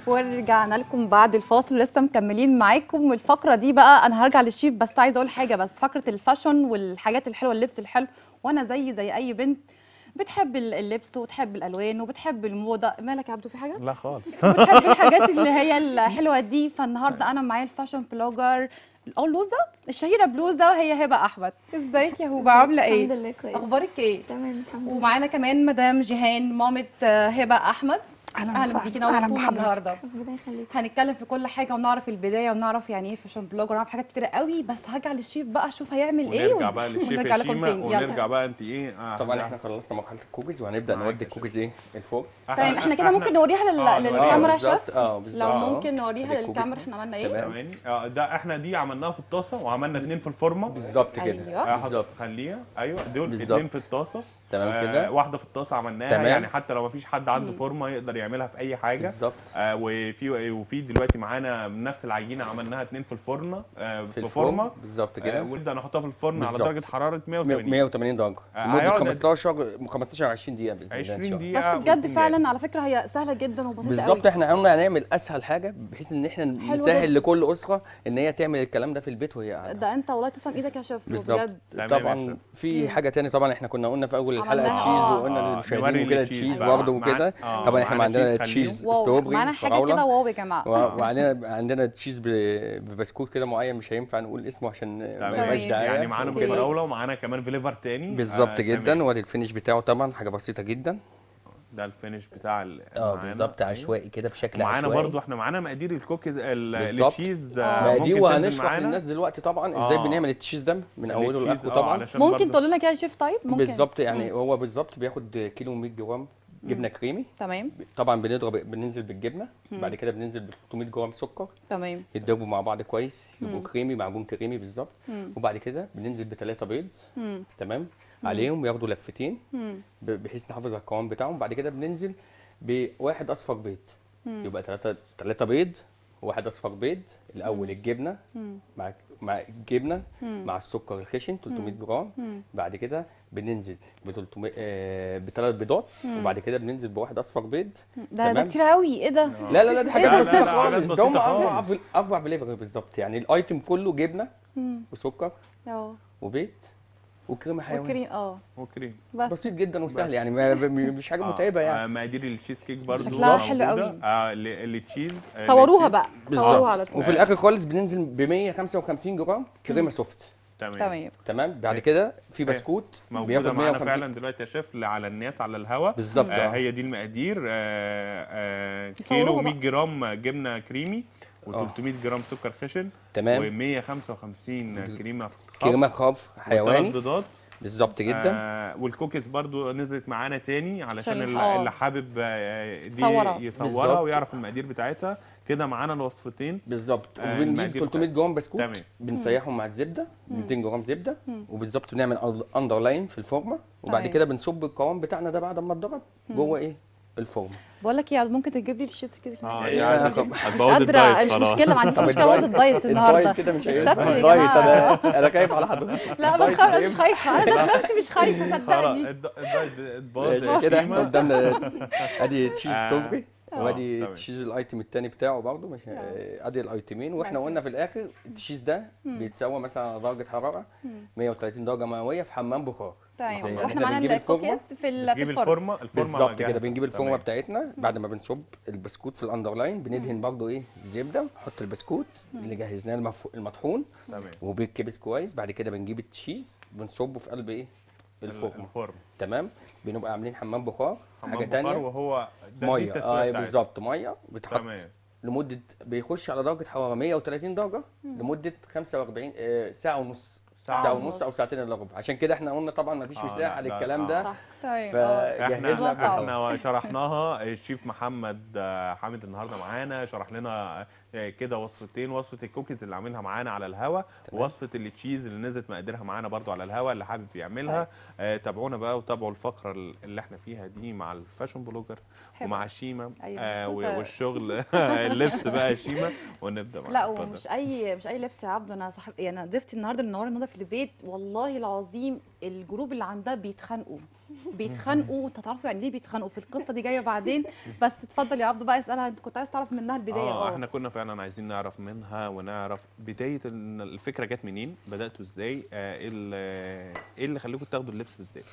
ورجعنا لكم بعد الفاصل لسه مكملين معاكم والفقره دي بقى انا هرجع للشيف بس عايزه اقول حاجه بس فقره الفاشن والحاجات الحلوه اللبس الحلو وانا زي زي اي بنت بتحب اللبس وتحب الالوان وبتحب الموضه مالك يا عبدو في حاجه لا خالص بتحب الحاجات اللي هي الحلوه دي فالنهارده انا معايا الفاشن بلوجر او لوزه الشهيره بلوزه وهي هبه احمد ازيك يا هبه عامله الحمد ايه لله كويس اخبارك ايه تمام الحمد لله ومعانا كمان مدام جيهان مامة آه، هبه احمد اهلا اهلا بيكي اهلا نورتونا بحضرتك النهارده ربنا يخليك هنتكلم في كل حاجه ونعرف البدايه ونعرف يعني ايه فاشن بلوجر ونعرف حاجات كتير قوي بس هرجع للشيف بقى اشوف هيعمل ايه ونرجع بقى للشيف ونرجع لكم شيما تاني. يلا. ونرجع بقى انت ايه آه، طبعا هنرجع. احنا خلصنا مرحله الكوكيز وهنبدا معاك نودي يا الكوكيز ايه الفوق تمام احنا كده ممكن نوريها لل... آه، للكاميرا يا بالظبط، شيف اه بالظبط لو آه. ممكن نوريها الكوكيز للكاميرا دي. احنا عملنا ايه تمام. ثواني اه ده احنا دي عملناها في الطاسه وعملنا اتنين في الفورمه بالظبط كده أيوة. آه، حط- بالظبط خليها ايوه دول بالظبط. اتنين في الطاسه تمام كده. واحده في الطاسه عملناها تمام. يعني حتى لو ما فيش حد عنده فورمه يقدر يعملها في اي حاجه بالظبط آه وفي وفي دلوقتي معانا نفس العجينه عملناها اتنين في الفرن آه في في الفورم فورمه بالظبط آه كده ونبدا نحطها في الفرن على بالظبط. درجه حراره 180 180 درجه آه، لمده هيقعد 15 15 20 دقيقه باذن الله إن 20 شاء الله. دقيقه بس بجد وتكون فعلا على فكره هي سهله جدا وبسيطه بالظبط قوي احنا قلنا هنعمل اسهل حاجه بحيث ان احنا حلو نسهل جدا. لكل اسره ان هي تعمل الكلام ده في البيت وهي قاعده ده انت والله تسلم ايدك يا شيف بالظبط بجد تمام يا طبعا شيف. في حاجه تاني طبعا احنا كنا قلنا في اول الحلقه عملناها، تشيز آه. وقلنا آه، للمشاهدين نوري وكده التشيز تشيز بقى. برضه معانا- وكده آه، طبعا احنا معانا عندنا تشيز تشيز واو ستروبري معانا حاجه فراولة. كده واو يا جماعه و- وعندنا عندنا تشيز ب- ببسكوت كده معين مش هينفع نقول اسمه عشان ما تمام. يبقاش دعايه يعني معانا أوكي. بالفراوله ومعانا كمان فليفر تاني بالظبط آه، جدا تمام. وادي الفينش بتاعه طبعا حاجه بسيطه جدا ده الفينش بتاع ال- اه معانا. بالظبط أيوة. عشوائي كده بشكل معانا عشوائي برضو احنا معانا مقادير الكوكيز ال- بالظبط. التشيز آه. آه، ما دي ممكن تنزل وهنشرح معانا. للناس دلوقتي طبعا ازاي آه. بنعمل التشيز ده من اوله التشيز، لاخره آه، طبعا علشان ممكن برضو- تقول لنا كده يا شيف طيب ممكن بالظبط يعني هو بالظبط بياخد كيلو 100 جرام جبنه كريمي تمام طبعا بنضرب بننزل بالجبنه بعد كده بننزل ب 300 جرام سكر تمام يتضربوا مع بعض كويس يبقوا كريمي معجون كريمي بالظبط وبعد كده بننزل بثلاثه بيض مم. تمام عليهم ياخدوا لفتين مم. ب- بحيث نحافظ على القوام بتاعهم بعد كده بننزل بواحد اصفر بيض يبقى ثلاثه ثلاثه بيض وواحد اصفر بيض الاول الجبنه مع مع الجبنه مع السكر الخشن 300 جرام بعد كده بننزل ب 300 آه بثلاث بيضات وبعد كده بننزل بواحد اصفر بيض ده ده تمام. كتير قوي ايه ده لا لا لا دي حاجات لا، لا، بسيطه لا، حاجات خالص ده بسيطة هم اربع خالص. فل- اربع فليفر بالظبط يعني الايتم كله جبنه وسكر اه وبيض وكريمه حيواني والكريم اه وكريم بس بسيط جدا وسهل يعني ما م- مش حاجه متعبه آه، يعني آه، مقادير التشيز كيك برضو شكلها حلو موجودة. قوي. اه ل- التشيز آه، صوروها التشيز. بقى صوروها على بالظبط طول وفي الاخر خالص بننزل ب 155 جرام كريمه سوفت تمام تمام تمام بعد هي- كده في بسكوت موجوده بياخد معانا 150 فعلا دلوقتي يا شيف على الناس على الهواء بالظبط آه اه هي دي المقادير آه آه يصوروها كيلو بقى. 100 جرام جبنه كريمي و300 جرام سكر خشن تمام و155 كريمه خفق كريمه خاف وثلاث حيواني بيضات بالظبط جدا آه والكوكيز برضو نزلت معانا تاني علشان عشان- اللي, آه. اللي حابب آه، دي يصورها. يصورها بالظبط. ويعرف المقادير بتاعتها كده معانا الوصفتين بالظبط آه، وبنجيب المقادير 300 جرام بسكوت تمام. بنسيحهم مع الزبده 200 جرام زبده وبالظبط بنعمل اندرلاين في الفورمه وبعد تمام. كده بنصب القوام بتاعنا ده بعد ما اتضرب جوه ايه الفورمه بقول لك ايه ممكن تجيب لي الشيز كده اه يا يعني خب- مش هتبوظ قادره الدايت مش خلاص. مشكله ما عنديش طب مشكله ابوظ الدايت النهارده الدايت كده مش الشكل هينفع يا الدايت جماعة. انا انا خايف على حضرتك لا ما الدايت بخاف مش مش هينفع. خايفه انا ذات نفسي مش خايفه خلاص صدقني الد- الدايت اتبوظ ماشي كده احنا شيماء. قدامنا ادي تشيز آه. ستوبري آه، وادي تمام. تشيز الايتم التاني بتاعه برضه مش ادي الايتمين واحنا مثلا. قلنا في الاخر التشيز ده بيتسوى مثلا على درجه حراره 130 درجه مئويه في حمام بخار تمام زي واحنا احنا معانا بنجيب الفورمه الكوكيز في ال- في بتجيب الفرن الفورمه الفورمه بالظبط جاهزة. كده بنجيب الفورمه تمام. بتاعتنا بعد ما بنصب البسكوت في الاندرلاين بندهن برضه ايه زبده نحط البسكوت اللي جهزناه المف- المطحون تمام وبيتكبس كويس بعد كده بنجيب التشيز بنصبه في قلب ايه الفورمه الفورم تمام بنبقى عاملين حمام بخار حمام حاجه بخار تانية وهو ده دي ميه التسوية اه بتاعتها. بالظبط ميه بتحط تمام لمده بيخش على درجه حراره 130 درجه لمده 45 آه ساعه ونص ساعة ساعه, ونص. ونص او ساعتين الا ربع عشان كده احنا قلنا طبعا ما فيش آه، مساحه لا، لا، للكلام آه. ده صح تمام اه احنا فجهزنا صعب. احنا شرحناها الشيف محمد آه، حامد النهارده معانا شرح لنا آه، كده وصفتين وصفه الكوكيز اللي عاملها معانا على الهوا ووصفه التشيز اللي نزلت مقاديرها معانا برضو على الهوا اللي حابب يعملها آه، تابعونا بقى وتابعوا الفقره اللي احنا فيها دي مع الفاشن بلوجر حلو. ومع شيما أيوة، آه، بس أنت- والشغل اللبس بقى شيما ونبدا معاك لا اتفضل. ومش اي مش اي لبس يا عبده انا صاحب يعني ضيفتي النهارده اللي منوره النهارده في البيت والله العظيم الجروب اللي عندها بيتخانقوا بيتخانقوا وانت هتعرفوا يعني ليه بيتخانقوا في القصه دي جايه بعدين بس اتفضل يا عبدو بقى اسالها انت كنت عايز تعرف منها البدايه اه احنا كنا فعلا عايزين نعرف منها ونعرف بدايه إن الفكره جت منين بداتوا ازاي آه، ايه اللي- ايه اللي خليكم تاخدوا اللبس بالذات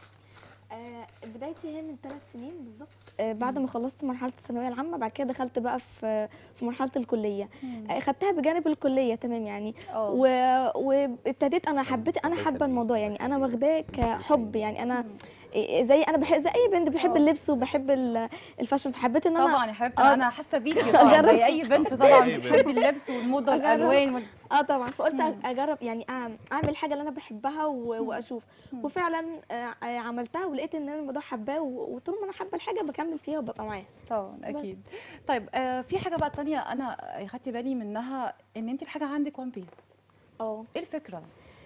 آه، بدايتي هي من ثلاث سنين بالظبط آه، بعد ما خلصت مرحله الثانويه العامه بعد كده دخلت بقى في في مرحله الكليه آه، خدتها بجانب الكليه تمام يعني اه و- وابتديت انا حبيت انا حابه الموضوع يعني انا واخداه كحب يعني انا إيه، زي انا بحب زي اي بنت بحب آه. اللبس وبحب ال- الفاشن فحبيت ان انا طبعا يا حبيبتي آه. انا حاسه بيكي طبعا أجرب. زي اي بنت طبعا أي بنت. بتحب اللبس والموضه أجرب. والالوان وال... اه طبعا فقلت مم. اجرب يعني أعم- اعمل حاجه اللي انا بحبها و- واشوف مم. وفعلا آه، آه، عملتها ولقيت ان انا الموضوع حباه و- وطول ما انا حابه الحاجه بكمل فيها وببقى معاها طبعا اكيد طيب آه في حاجه بقى تانية انا خدت بالي منها ان انت الحاجه عندك وان بيس اه ايه الفكره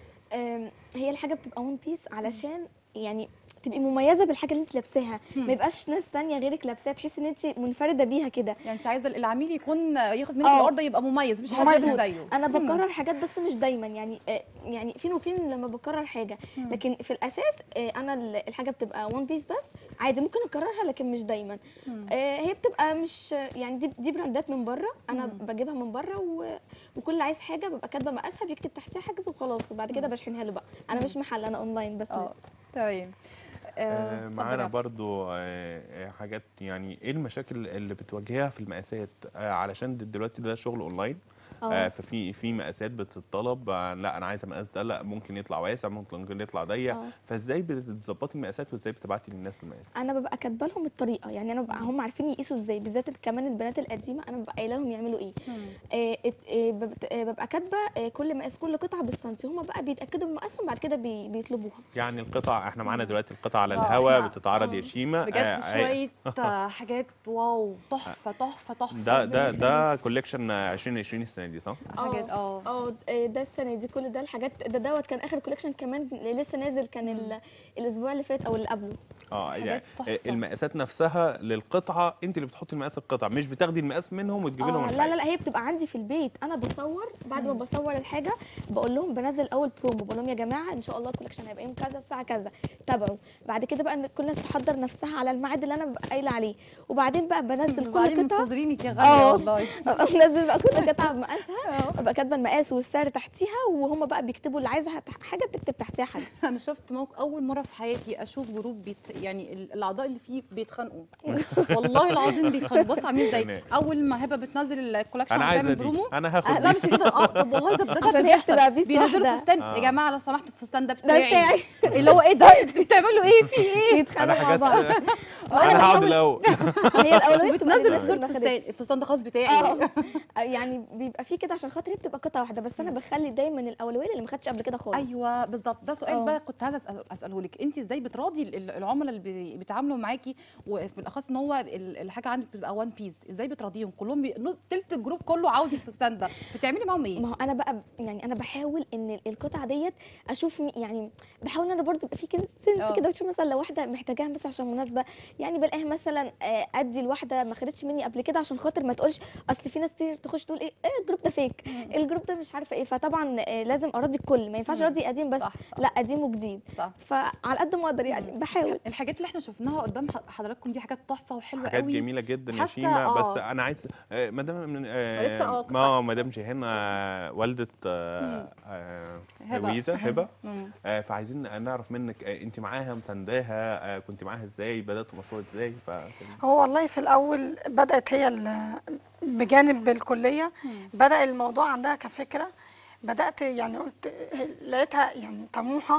آم، هي الحاجه بتبقى ون بيس علشان يعني تبقي مميزه بالحاجه اللي انت لابساها مم. ما يبقاش ناس تانية غيرك لابساها تحسي ان انت منفرده بيها كده يعني انت عايزه العميل يكون ياخد منك آه. الاوردر يبقى مميز مش حد مميز. يعمل زيه انا مم. بكرر حاجات بس مش دايما يعني آه، يعني فين وفين لما بكرر حاجه مم. لكن في الاساس آه، انا ال- الحاجه بتبقى ون بيس بس عادي ممكن اكررها لكن مش دايما مم. آه، هي بتبقى مش يعني دي, دي براندات من بره انا مم. بجيبها من بره و... وكل اللي عايز حاجه ببقى كاتبه مقاسها بيكتب تحتها حاجز وخلاص وبعد كده بشحنها له بقى انا مم. مش محل انا اونلاين بس اه لسه تمام آه، آه، اتفضل معانا يا برضو آه، آه، حاجات يعني ايه المشاكل اللي بتواجهها في المقاسات آه، علشان د- دلوقتي ده شغل اونلاين آه، اه ففي في مقاسات بتطلب آه، لا انا عايزه المقاس ده لا ممكن يطلع واسع ممكن يطلع ضيق آه. فازاي بتظبطي المقاسات وازاي بتبعتي للناس المقاس انا ببقى كاتبه لهم الطريقه يعني انا ببقى هم عارفين يقيسوا ازاي بالذات كمان البنات القديمه انا ببقى قايله لهم يعملوا ايه مم. آه، ات- آه، ببت- آه، ببقى كاتبه آه، كل مقاس كل قطعه بالسنتي هم بقى بيتاكدوا من مقاسهم بعد كده بي- بيطلبوها يعني القطع احنا معانا دلوقتي القطع على آه، الهواء إحنا- بتتعرض آه. يا شيماء بجد آه، شويه آه، حاجات واو تحفه تحفه تحفه ده ده ده كوليكشن 2020 السنه دي صح؟ حاجات اه اه آه، ده السنه دي كل ده الحاجات ده دوت كان اخر كوليكشن كمان لسه نازل كان ال- الاسبوع اللي فات او اللي قبله اه حاجات يعني تحفة. المقاسات نفسها للقطعه انت اللي بتحطي المقاس القطعه مش بتاخدي المقاس منهم وتجيبي لهم اه لا الحاجة. لا لا هي بتبقى عندي في البيت انا بصور بعد ما بصور الحاجه بقول لهم بنزل اول برومو بقول لهم يا جماعه ان شاء الله الكولكشن هيبقى يوم كذا الساعه كذا تابعوا بعد كده بقى إن كل الناس تحضر نفسها على الميعاد اللي انا ببقى قايله عليه وبعدين بقى بنزل وبعدين كل قطعه منتظرينك يا آه. غاليه والله أبقى بنزل بقى كل قطعه بمقاسها آه. ببقى كاتبه المقاس والسعر تحتيها وهم بقى بيكتبوا اللي عايزه هت- حاجه بتكتب تحتيها حاجه انا شفت موقف اول مره في حياتي اشوف جروب بيت يعني ال- الاعضاء اللي فيه بيتخانقوا والله العظيم بيتخانقوا بص عاملين زي تمام. اول ما هبه بتنزل الكولكشن انا عايزه بتعمل دي برومو انا هاخد آه، لا دي. مش كده اه طب والله ده بجد عشان هي بيحصل. بتبقى بيس بينزلوا واحدة. فستان آه. يا جماعه لو سمحتوا الفستان ده ده بتاعي بتاعي اللي هو ايه ده انتوا بتعملوا ايه في ايه انا بيتخانقوا مع حجزت بعض انا هقعد بحاول- الاول هي الاولويه بتبقى بتنزل للناس اللي صوره ما فستان خدتش. الفستان ده خلاص بتاعي اه يعني بيبقى في كده عشان خاطر هي بتبقى قطعه واحده بس انا بخلي دايما الاولويه اللي ما خدتش قبل كده خالص ايوه بالظبط ده سؤال اه. بقى كنت عايزه أسأل اساله لك انت ازاي بتراضي ال- ال- العملاء اللي بي- بيتعاملوا معاكي وبالاخص ان هو ال- الحاجه عندك بتبقى وان بيس ازاي بتراضيهم كلهم بي... نص- تلت الجروب كله عاوز الفستان ده بتعملي معاهم ايه ما هو انا بقى يعني انا بحاول ان ال- القطعه ديت اشوف مي- يعني بحاول ان انا برضو يبقى في كده اه. سنس كده بشوف مثلا لو واحده محتاجاها مثلا عشان مناسبه يعني بلاقيها مثلا آه، ادي الواحده ما خدتش مني قبل كده عشان خاطر ما تقولش اصل في ناس كتير تخش تقول ايه إيه الجروب ده فيك الجروب ده مش عارفه ايه فطبعا آه، لازم اراضي الكل ما ينفعش مم. اراضي قديم بس صح، صح. لا قديم وجديد صح فعلى قد ما اقدر يعني بحاول الحاجات اللي احنا شفناها قدام ح- حضراتكم دي حاجات تحفه وحلوه حاجات قوي جميله جدا يا حاسة شيماء اه. بس انا عايز آه، مدام من لسه اه آه كنت ما مدام جيهان آه، والده آه، آه، هبة. لويزا هبه مم. آه، فعايزين نعرف منك آه، انت معاها مسانداها آه، كنت معاها ازاي بداتوا المشروع ازاي ف هو والله في الأول بدأت هي ال- بجانب الكلية بدأ الموضوع عندها كفكرة بدأت يعني قلت لقيتها يعني طموحة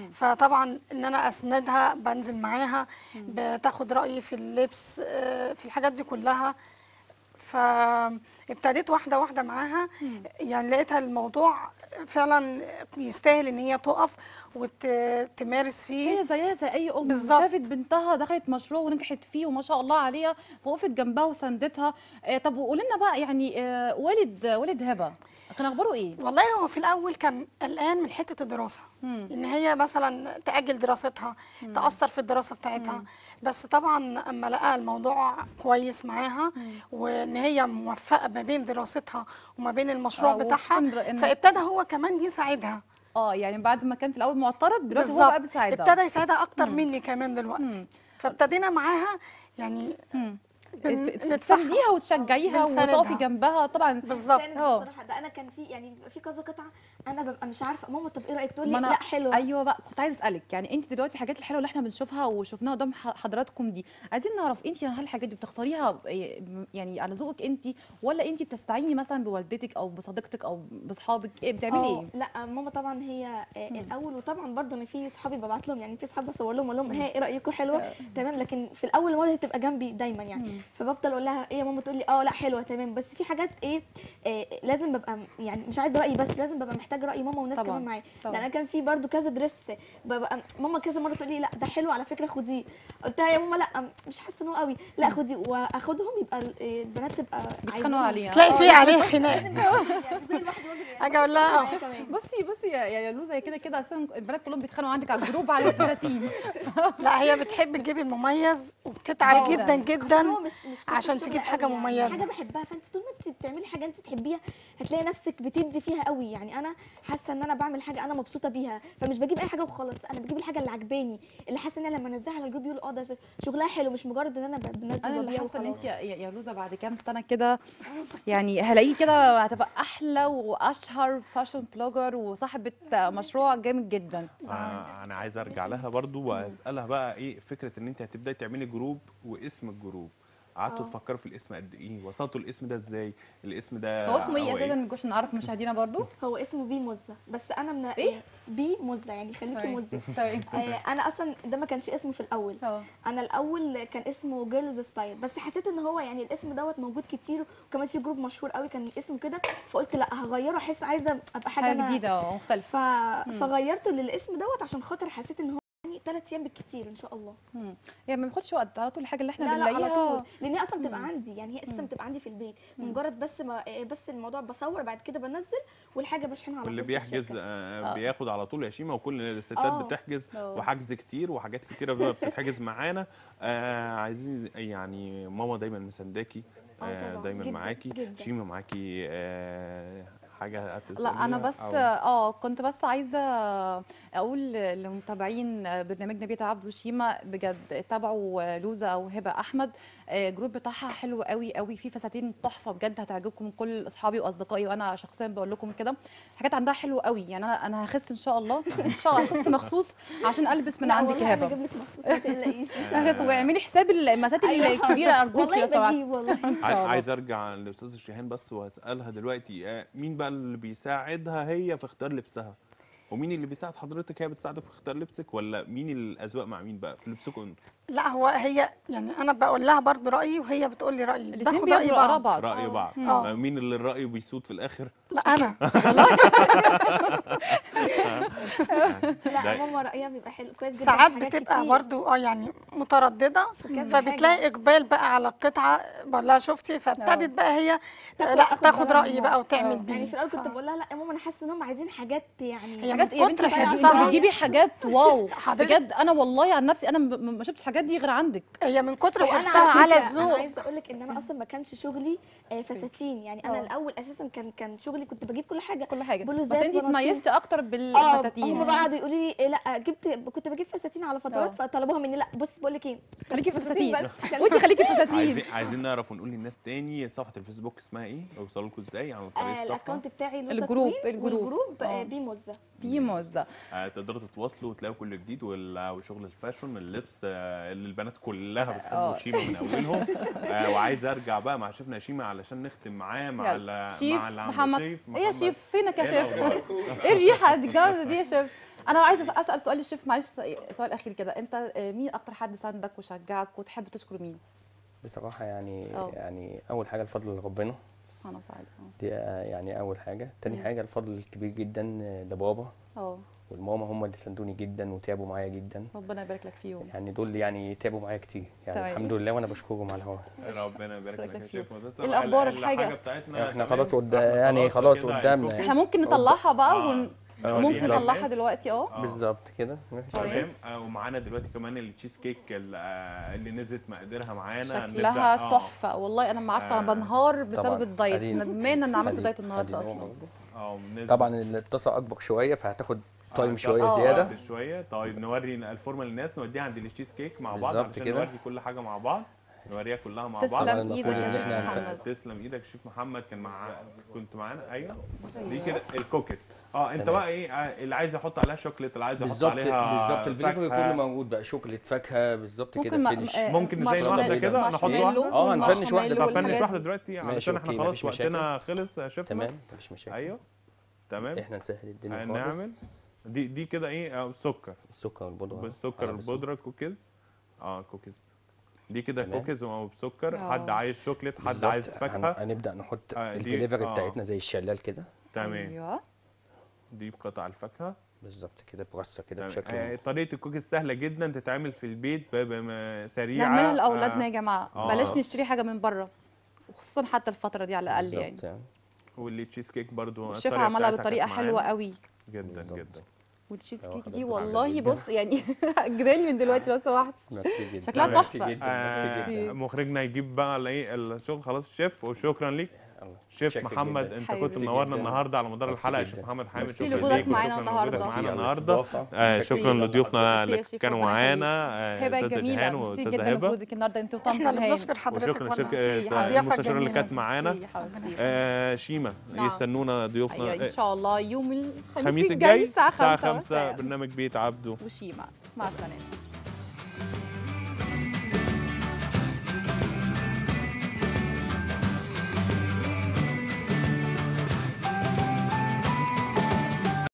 فطبعا ان انا اسندها بنزل معاها بتاخد رأيي في اللبس آه، في الحاجات دي كلها فابتديت واحدة واحدة معاها يعني لقيتها الموضوع فعلا يستاهل ان هي تقف وتمارس فيه هي زيها زي اي ام بالظبط. شافت بنتها دخلت مشروع ونجحت فيه وما شاء الله عليها فوقفت جنبها وساندتها آه طب وقولي لنا بقى يعني آه والد والد هبه كان اخباره ايه؟ والله هو في الاول كان قلقان من حته الدراسه مم. ان هي مثلا تاجل دراستها تاثر في الدراسه بتاعتها بس طبعا اما لقى الموضوع كويس معاها وان هي موفقه ما بين دراستها وما بين المشروع آه، بتاعها وخصوصاً إن- فابتدى هو كمان يساعدها اه يعني بعد ما كان في الاول معترض دلوقتي هو بالظبط بقى بيساعدها ابتدى يساعدها اكتر مني كمان دلوقتي مم. فابتدينا معاها يعني مم. بن- ندفعها. تسانديها وتشجعيها بنساندها. وتقفي جنبها طبعا بالظبط كانت اه. الصراحه ده انا كان في يعني بيبقى في كذا قطعه انا ببقى مش عارفه ماما طب ايه رايك تقول لي ما أنا- لا حلوه ايوه بقى كنت عايزه اسالك يعني انت دلوقتي الحاجات الحلوه اللي احنا بنشوفها وشفناها قدام ح- حضراتكم دي عايزين نعرف انت هل الحاجات دي بتختاريها إيه، يعني على ذوقك انت ولا انت بتستعيني مثلا بوالدتك او بصديقتك او باصحابك ايه بتعملي اه ايه لا ماما طبعا هي آه، الاول وطبعا برضه انا في صحابي ببعت لهم يعني في صحاب بصور لهم اقول لهم ها ايه رايكم حلوه تمام لكن في الاول ماما هي بتبقى جنبي دايما يعني فبفضل اقول لها ايه يا ماما تقول لي اه لا حلوه تمام بس في حاجات ايه آه لازم ببقى م- يعني مش عايزه رايي بس لازم ببقى محتاجه راي ماما والناس طبعاً، كمان معايا طبعاً. لان انا كان في برضه كذا دريس ببقى ماما كذا مره تقول لي لا ده حلو على فكره خديه قلت لها يا ماما لا مش حاسه ان هو قوي لا خديه واخدهم يبقى ال- آه، البنات تبقى بيتخانقوا عايزاهم. عليها تلاقي في عليه خناق يعني زي الواحد راجل يعني اجي اقول لها معايا كمان. بصي بصي يا يا لوزه كده كده اساسا البنات كلهم بيتخانقوا عندك على الجروب على 30 لا هي بتحب تجيب المميز وبتتعب جداً. جدا أصل جدا هو مش مش قصة عشان شغل تجيب قوي حاجة يعني. مميزة. حاجه بحبها فانت طول ما انت بتعملي حاجه انت بتحبيها هتلاقي نفسك بتدي فيها قوي يعني انا حاسه ان انا بعمل حاجه انا مبسوطه بيها فمش بجيب اي حاجه وخلاص انا بجيب الحاجه اللي عجباني اللي حاسه ان انا لما انزلها على الجروب يقولوا اه ده شغلها حلو مش مجرد ان انا ب- بنزل انا اللي وببيع حاسه ان انت وخلاص يا يا يا لوزه بعد كام سنه كده يعني هلاقيه كده هتبقى احلى واشهر فاشن بلوجر وصاحبه مشروع جامد جدا آه، انا عايز ارجع لها برضو واسالها بقى ايه فكره ان انت هتبداي تعملي جروب واسم الجروب قعدتوا تفكروا في الاسم قد ايه وصلتوا الاسم ده ازاي الاسم ده هو اسمه ايه أو اساسا عشان نعرف مشاهدينا برضو هو اسمه بي مزه بس انا من إيه؟ بي مزه يعني خليكي طيب. مزه طيب آه، انا اصلا ده ما كانش اسمه في الاول اه انا الاول كان اسمه جيرلز ستايل بس حسيت ان هو يعني الاسم دوت موجود كتير وكمان في جروب مشهور قوي كان اسمه كده فقلت لا هغيره احس عايزه ابقى حاجه, حاجه أنا- جديده ومختلفه ف... فغيرته للاسم دوت عشان خاطر حسيت ان هو يعني ثلاث ايام بالكتير ان شاء الله مم. يعني ما بياخدش وقت على طول الحاجه اللي احنا لا لا على بنلاقيها طول لان هي اصلا بتبقى عندي يعني هي اساسا بتبقى عندي في البيت مجرد بس ما بس الموضوع بصور بعد كده بنزل والحاجه بشحنها على واللي طول في بيحجز الشركة. آه آه. بياخد على طول يا شيماء وكل الستات آه. بتحجز آه. وحجز كتير وحاجات كتيره بقى بتتحجز معانا آه عايزين يعني ماما دايما مسانداكي آه آه طبعاً، دايما جداً، معاكي جداً. شيماء معاكي آه حاجه هتسأليها لا انا بس أو- اه كنت بس عايزه اقول لمتابعين برنامجنا بيت عبد وشيما بجد تابعوا لوزه او هبه احمد آه، الجروب بتاعها حلو قوي قوي في فساتين تحفه بجد هتعجبكم كل اصحابي واصدقائي وانا شخصيا بقول لكم كده حاجات عندها حلوه قوي يعني انا انا هخس ان شاء الله ان شاء الله هخس مخصوص عشان البس من لا عندك والله يا انا هبه اجيب لك مخصوص ما تقلقيش إن شاء هخس الله. واعملي حساب المسات أيوة. الكبيره ارجوكي والله لو سمحتي بجيب والله ان شاء عاي- الله عايز ارجع للاستاذ شيهان بس وهسالها دلوقتي آه، مين بقى اللي بيساعدها هي في اختيار لبسها ومين اللي بيساعد حضرتك هي بتساعدك في اختيار لبسك ولا مين الاذواق مع مين بقى في لبسكم انتوا لا هو هي يعني انا بقول لها برضو رايي وهي بتقول لي رايي الاثنين بناخد راي بياخدوا اراء بعض بعض راي بعض آه. مين اللي الراي بيسود في الاخر لا انا لا ده- ماما رايها بيبقى حلو كويس جدا ساعات في حاجات بتبقى كتير. برضو اه يعني متردده كذا فبتلاقي حاجة. اقبال بقى على القطعه بقول لها شفتي فابتدت بقى هي تاخد- لا تاخد تاخد رأي رايي ماما. بقى وتعمل آه. بيه يعني في الاول كنت ف- بقول لها لا يا ماما انا حاسه ان هم عايزين حاجات يعني هي حاجات من يا بنتي كتر حاجات حرصها. انت بتجيبي حاجات واو حضرتك- بجد انا والله عن نفسي انا م- ما شفتش حاجات دي غير عندك هي من كتر وأنا حرصها على فكرة الذوق انا عايزه اقول لك ان انا اصلا ما كانش شغلي آه، فساتين يعني انا آه. الاول اساسا كان كان شغلي كنت بجيب كل حاجه كل حاجه بس بلوزات انت بناطيل. اتميزتي اكتر اه هم بالفساتين بقى قعدوا يقولوا لي إيه لا جبت كنت بجيب فساتين على فترات آه. فطلبوها مني لا بص بقول لك ايه خليكي في فساتين الفساتين بس وانت خليكي في الفساتين عايزين عايزين نعرف ونقول للناس تاني صفحه الفيسبوك اسمها ايه يوصلوا لكم ازاي عن طريق آه الصفحه الاكونت بتاعي لوزة الجروب- كوين الجروب. والجروب آه. آه، بي مزه في موزة آه، تقدروا تتواصلوا وتلاقوا كل جديد وال- وشغل الفاشن اللبس آه، اللي البنات كلها بتحبه آه. شيما من اولهم آه، وعايز ارجع بقى مع شيفنا شيما علشان نختم معاه مع يلا. ال- شيف مع اللي عند محمد شيف ايه يا شيف فينك يا إيه شيف الأخبار؟ ايه الريحه الجوده دي يا شيف انا عايزه أس- اسال سؤال للشيف معلش سؤال اخير كده انت آه، مين اكتر حد ساندك وشجعك وتحب تشكر مين بصراحه يعني آه. يعني اول حاجه الفضل لربنا سبحانه وتعالى دي آه، يعني اول حاجه تاني مم. حاجه الفضل الكبير جدا آه، لبابا اه والماما هم اللي ساندوني جدا وتعبوا معايا جدا ربنا يبارك لك فيهم يعني دول يعني تعبوا معايا كتير يعني تمام. الحمد لله وانا بشكرهم على الهواء ربنا يبارك لك يا فيك. شيف وتسلم. الأخبار ال- الحاجة؟ الحاجه بتاعتنا احنا تمام. خلاص قد- احنا يعني خلاص كده قدامنا. هنكوكي. احنا ممكن نطلعها بقى آه. ون... آه، ممكن بالظبط. نطلعها دلوقتي اه آه. بالظبط كده ماشي. طيب. تمام آه، ومعانا دلوقتي كمان التشيز كيك ال- آه، اللي نزلت مقاديرها معانا شكلها نبدأ- آه، تحفه والله انا ما عارفه انا آه، بنهار بسبب طبعاً. الدايت أدي- ندمانه ان عملت أدي- دايت النهارده أدي هو اصلا موجود. اه بنزل- طبعا الطاسه اكبر شويه فهتاخد آه، تايم شويه طبعاً زياده وقت شويه طيب نوري الفورمه للناس نوديها عند التشيز كيك مع بعض بالظبط علشان كده. نوري كل حاجه مع بعض نوريها كلها مع بعض طبعاً تسلم المفروض ايدك إن يا شيخ إحنا هنف- محمد تسلم ايدك شيف محمد كان مع كنت معانا ايوه دي كده الكوكيز اه انت تمام. بقى ايه آه، اللي عايز يحط عليها شوكليت اللي عايز يحط بالظبط عليها بالظبط الفليفر فاكهة. كله موجود بقى شوكليت فاكهه بالظبط كده ممكن فينش آه، ممكن نزين مارشميلو- واحدة كده، نحط مارشميلو واحدة؟ آه، هنفنش واحدة والمارشميلو بس. طب فنش والحاجات واحده دلوقتي علشان ماشي، احنا أوكي، خلاص مفيش مشاكل. وقتنا خلص يا شيفنا تمام مفيش مشاكل ايوه تمام احنا نسهل الدنيا خالص هنعمل دي دي كده ايه آه، سكر السكر والبودره بالسكر على بالسكر. البودره كوكيز اه كوكيز دي كده تمام. كوكيز وبسكر آه. حد عايز شوكليت حد بالظبط. عايز هن- فاكهه هنبدا نحط آه، دي- الفليفر آه. بتاعتنا زي الشلال كده تمام ايوه دي بقطع الفاكهه بالظبط كده برصه كده تمام. بشكل آه، طريقه الكوكيز سهله جدا تتعمل في البيت ب- ب- سريعه نعملها لاولادنا يا آه، جماعه آه. بلاش نشتري حاجه من بره وخصوصا حتى الفتره دي على الاقل يعني بالظبط يعني واللي تشيز كيك برضو الشيف الطريقة عملها بتاعتها بطريقه كانت حلوه معانا. قوي جدا بالظبط. جدا والتشيز أه، كيك حضرتك دي بس والله عجبتني. بص يعني جبالي من دلوقتي لو سمحت ميرسي جدا شكلها ميرسي تحفة. جدا ميرسي جدا آه مخرجنا يجيب بقى على ايه الشغل خلاص شيف وشكرا ليك الله. شيف شكرا محمد جدا. انت حبيبي. كنت منورنا جدا. النهارده على مدار ميرسي الحلقه يا جدا. شيف محمد حامد ميرسي شكرا لوجودك ليك معانا وشكرا لوجودك النهاردة. معانا ميرسي على النهارده الاستضافة. آه ميرسي. شكرا لضيوفنا ميرسي يا اللي شيف، كانوا ربنا معانا آه، هبه استاذه جميله جيهان ميرسي واستاذه جدا هبه لوجودك النهارده انت وطنط احنا اللي جيهان بنشكر حضرتك وشكرا والله. شركه ميرسي، آه، حبيبتي. المستشاره اللي كانت الجميلة دي. معانا ميرسي يا حبيبتي. آه شيما نعم. يستنونا ضيوفنا ايوه ان آه، شاء الله يوم الخميس الخميس الجاي الجاي الساعه الساعه 5 5 برنامج بيت عبده وشيما مع السلامه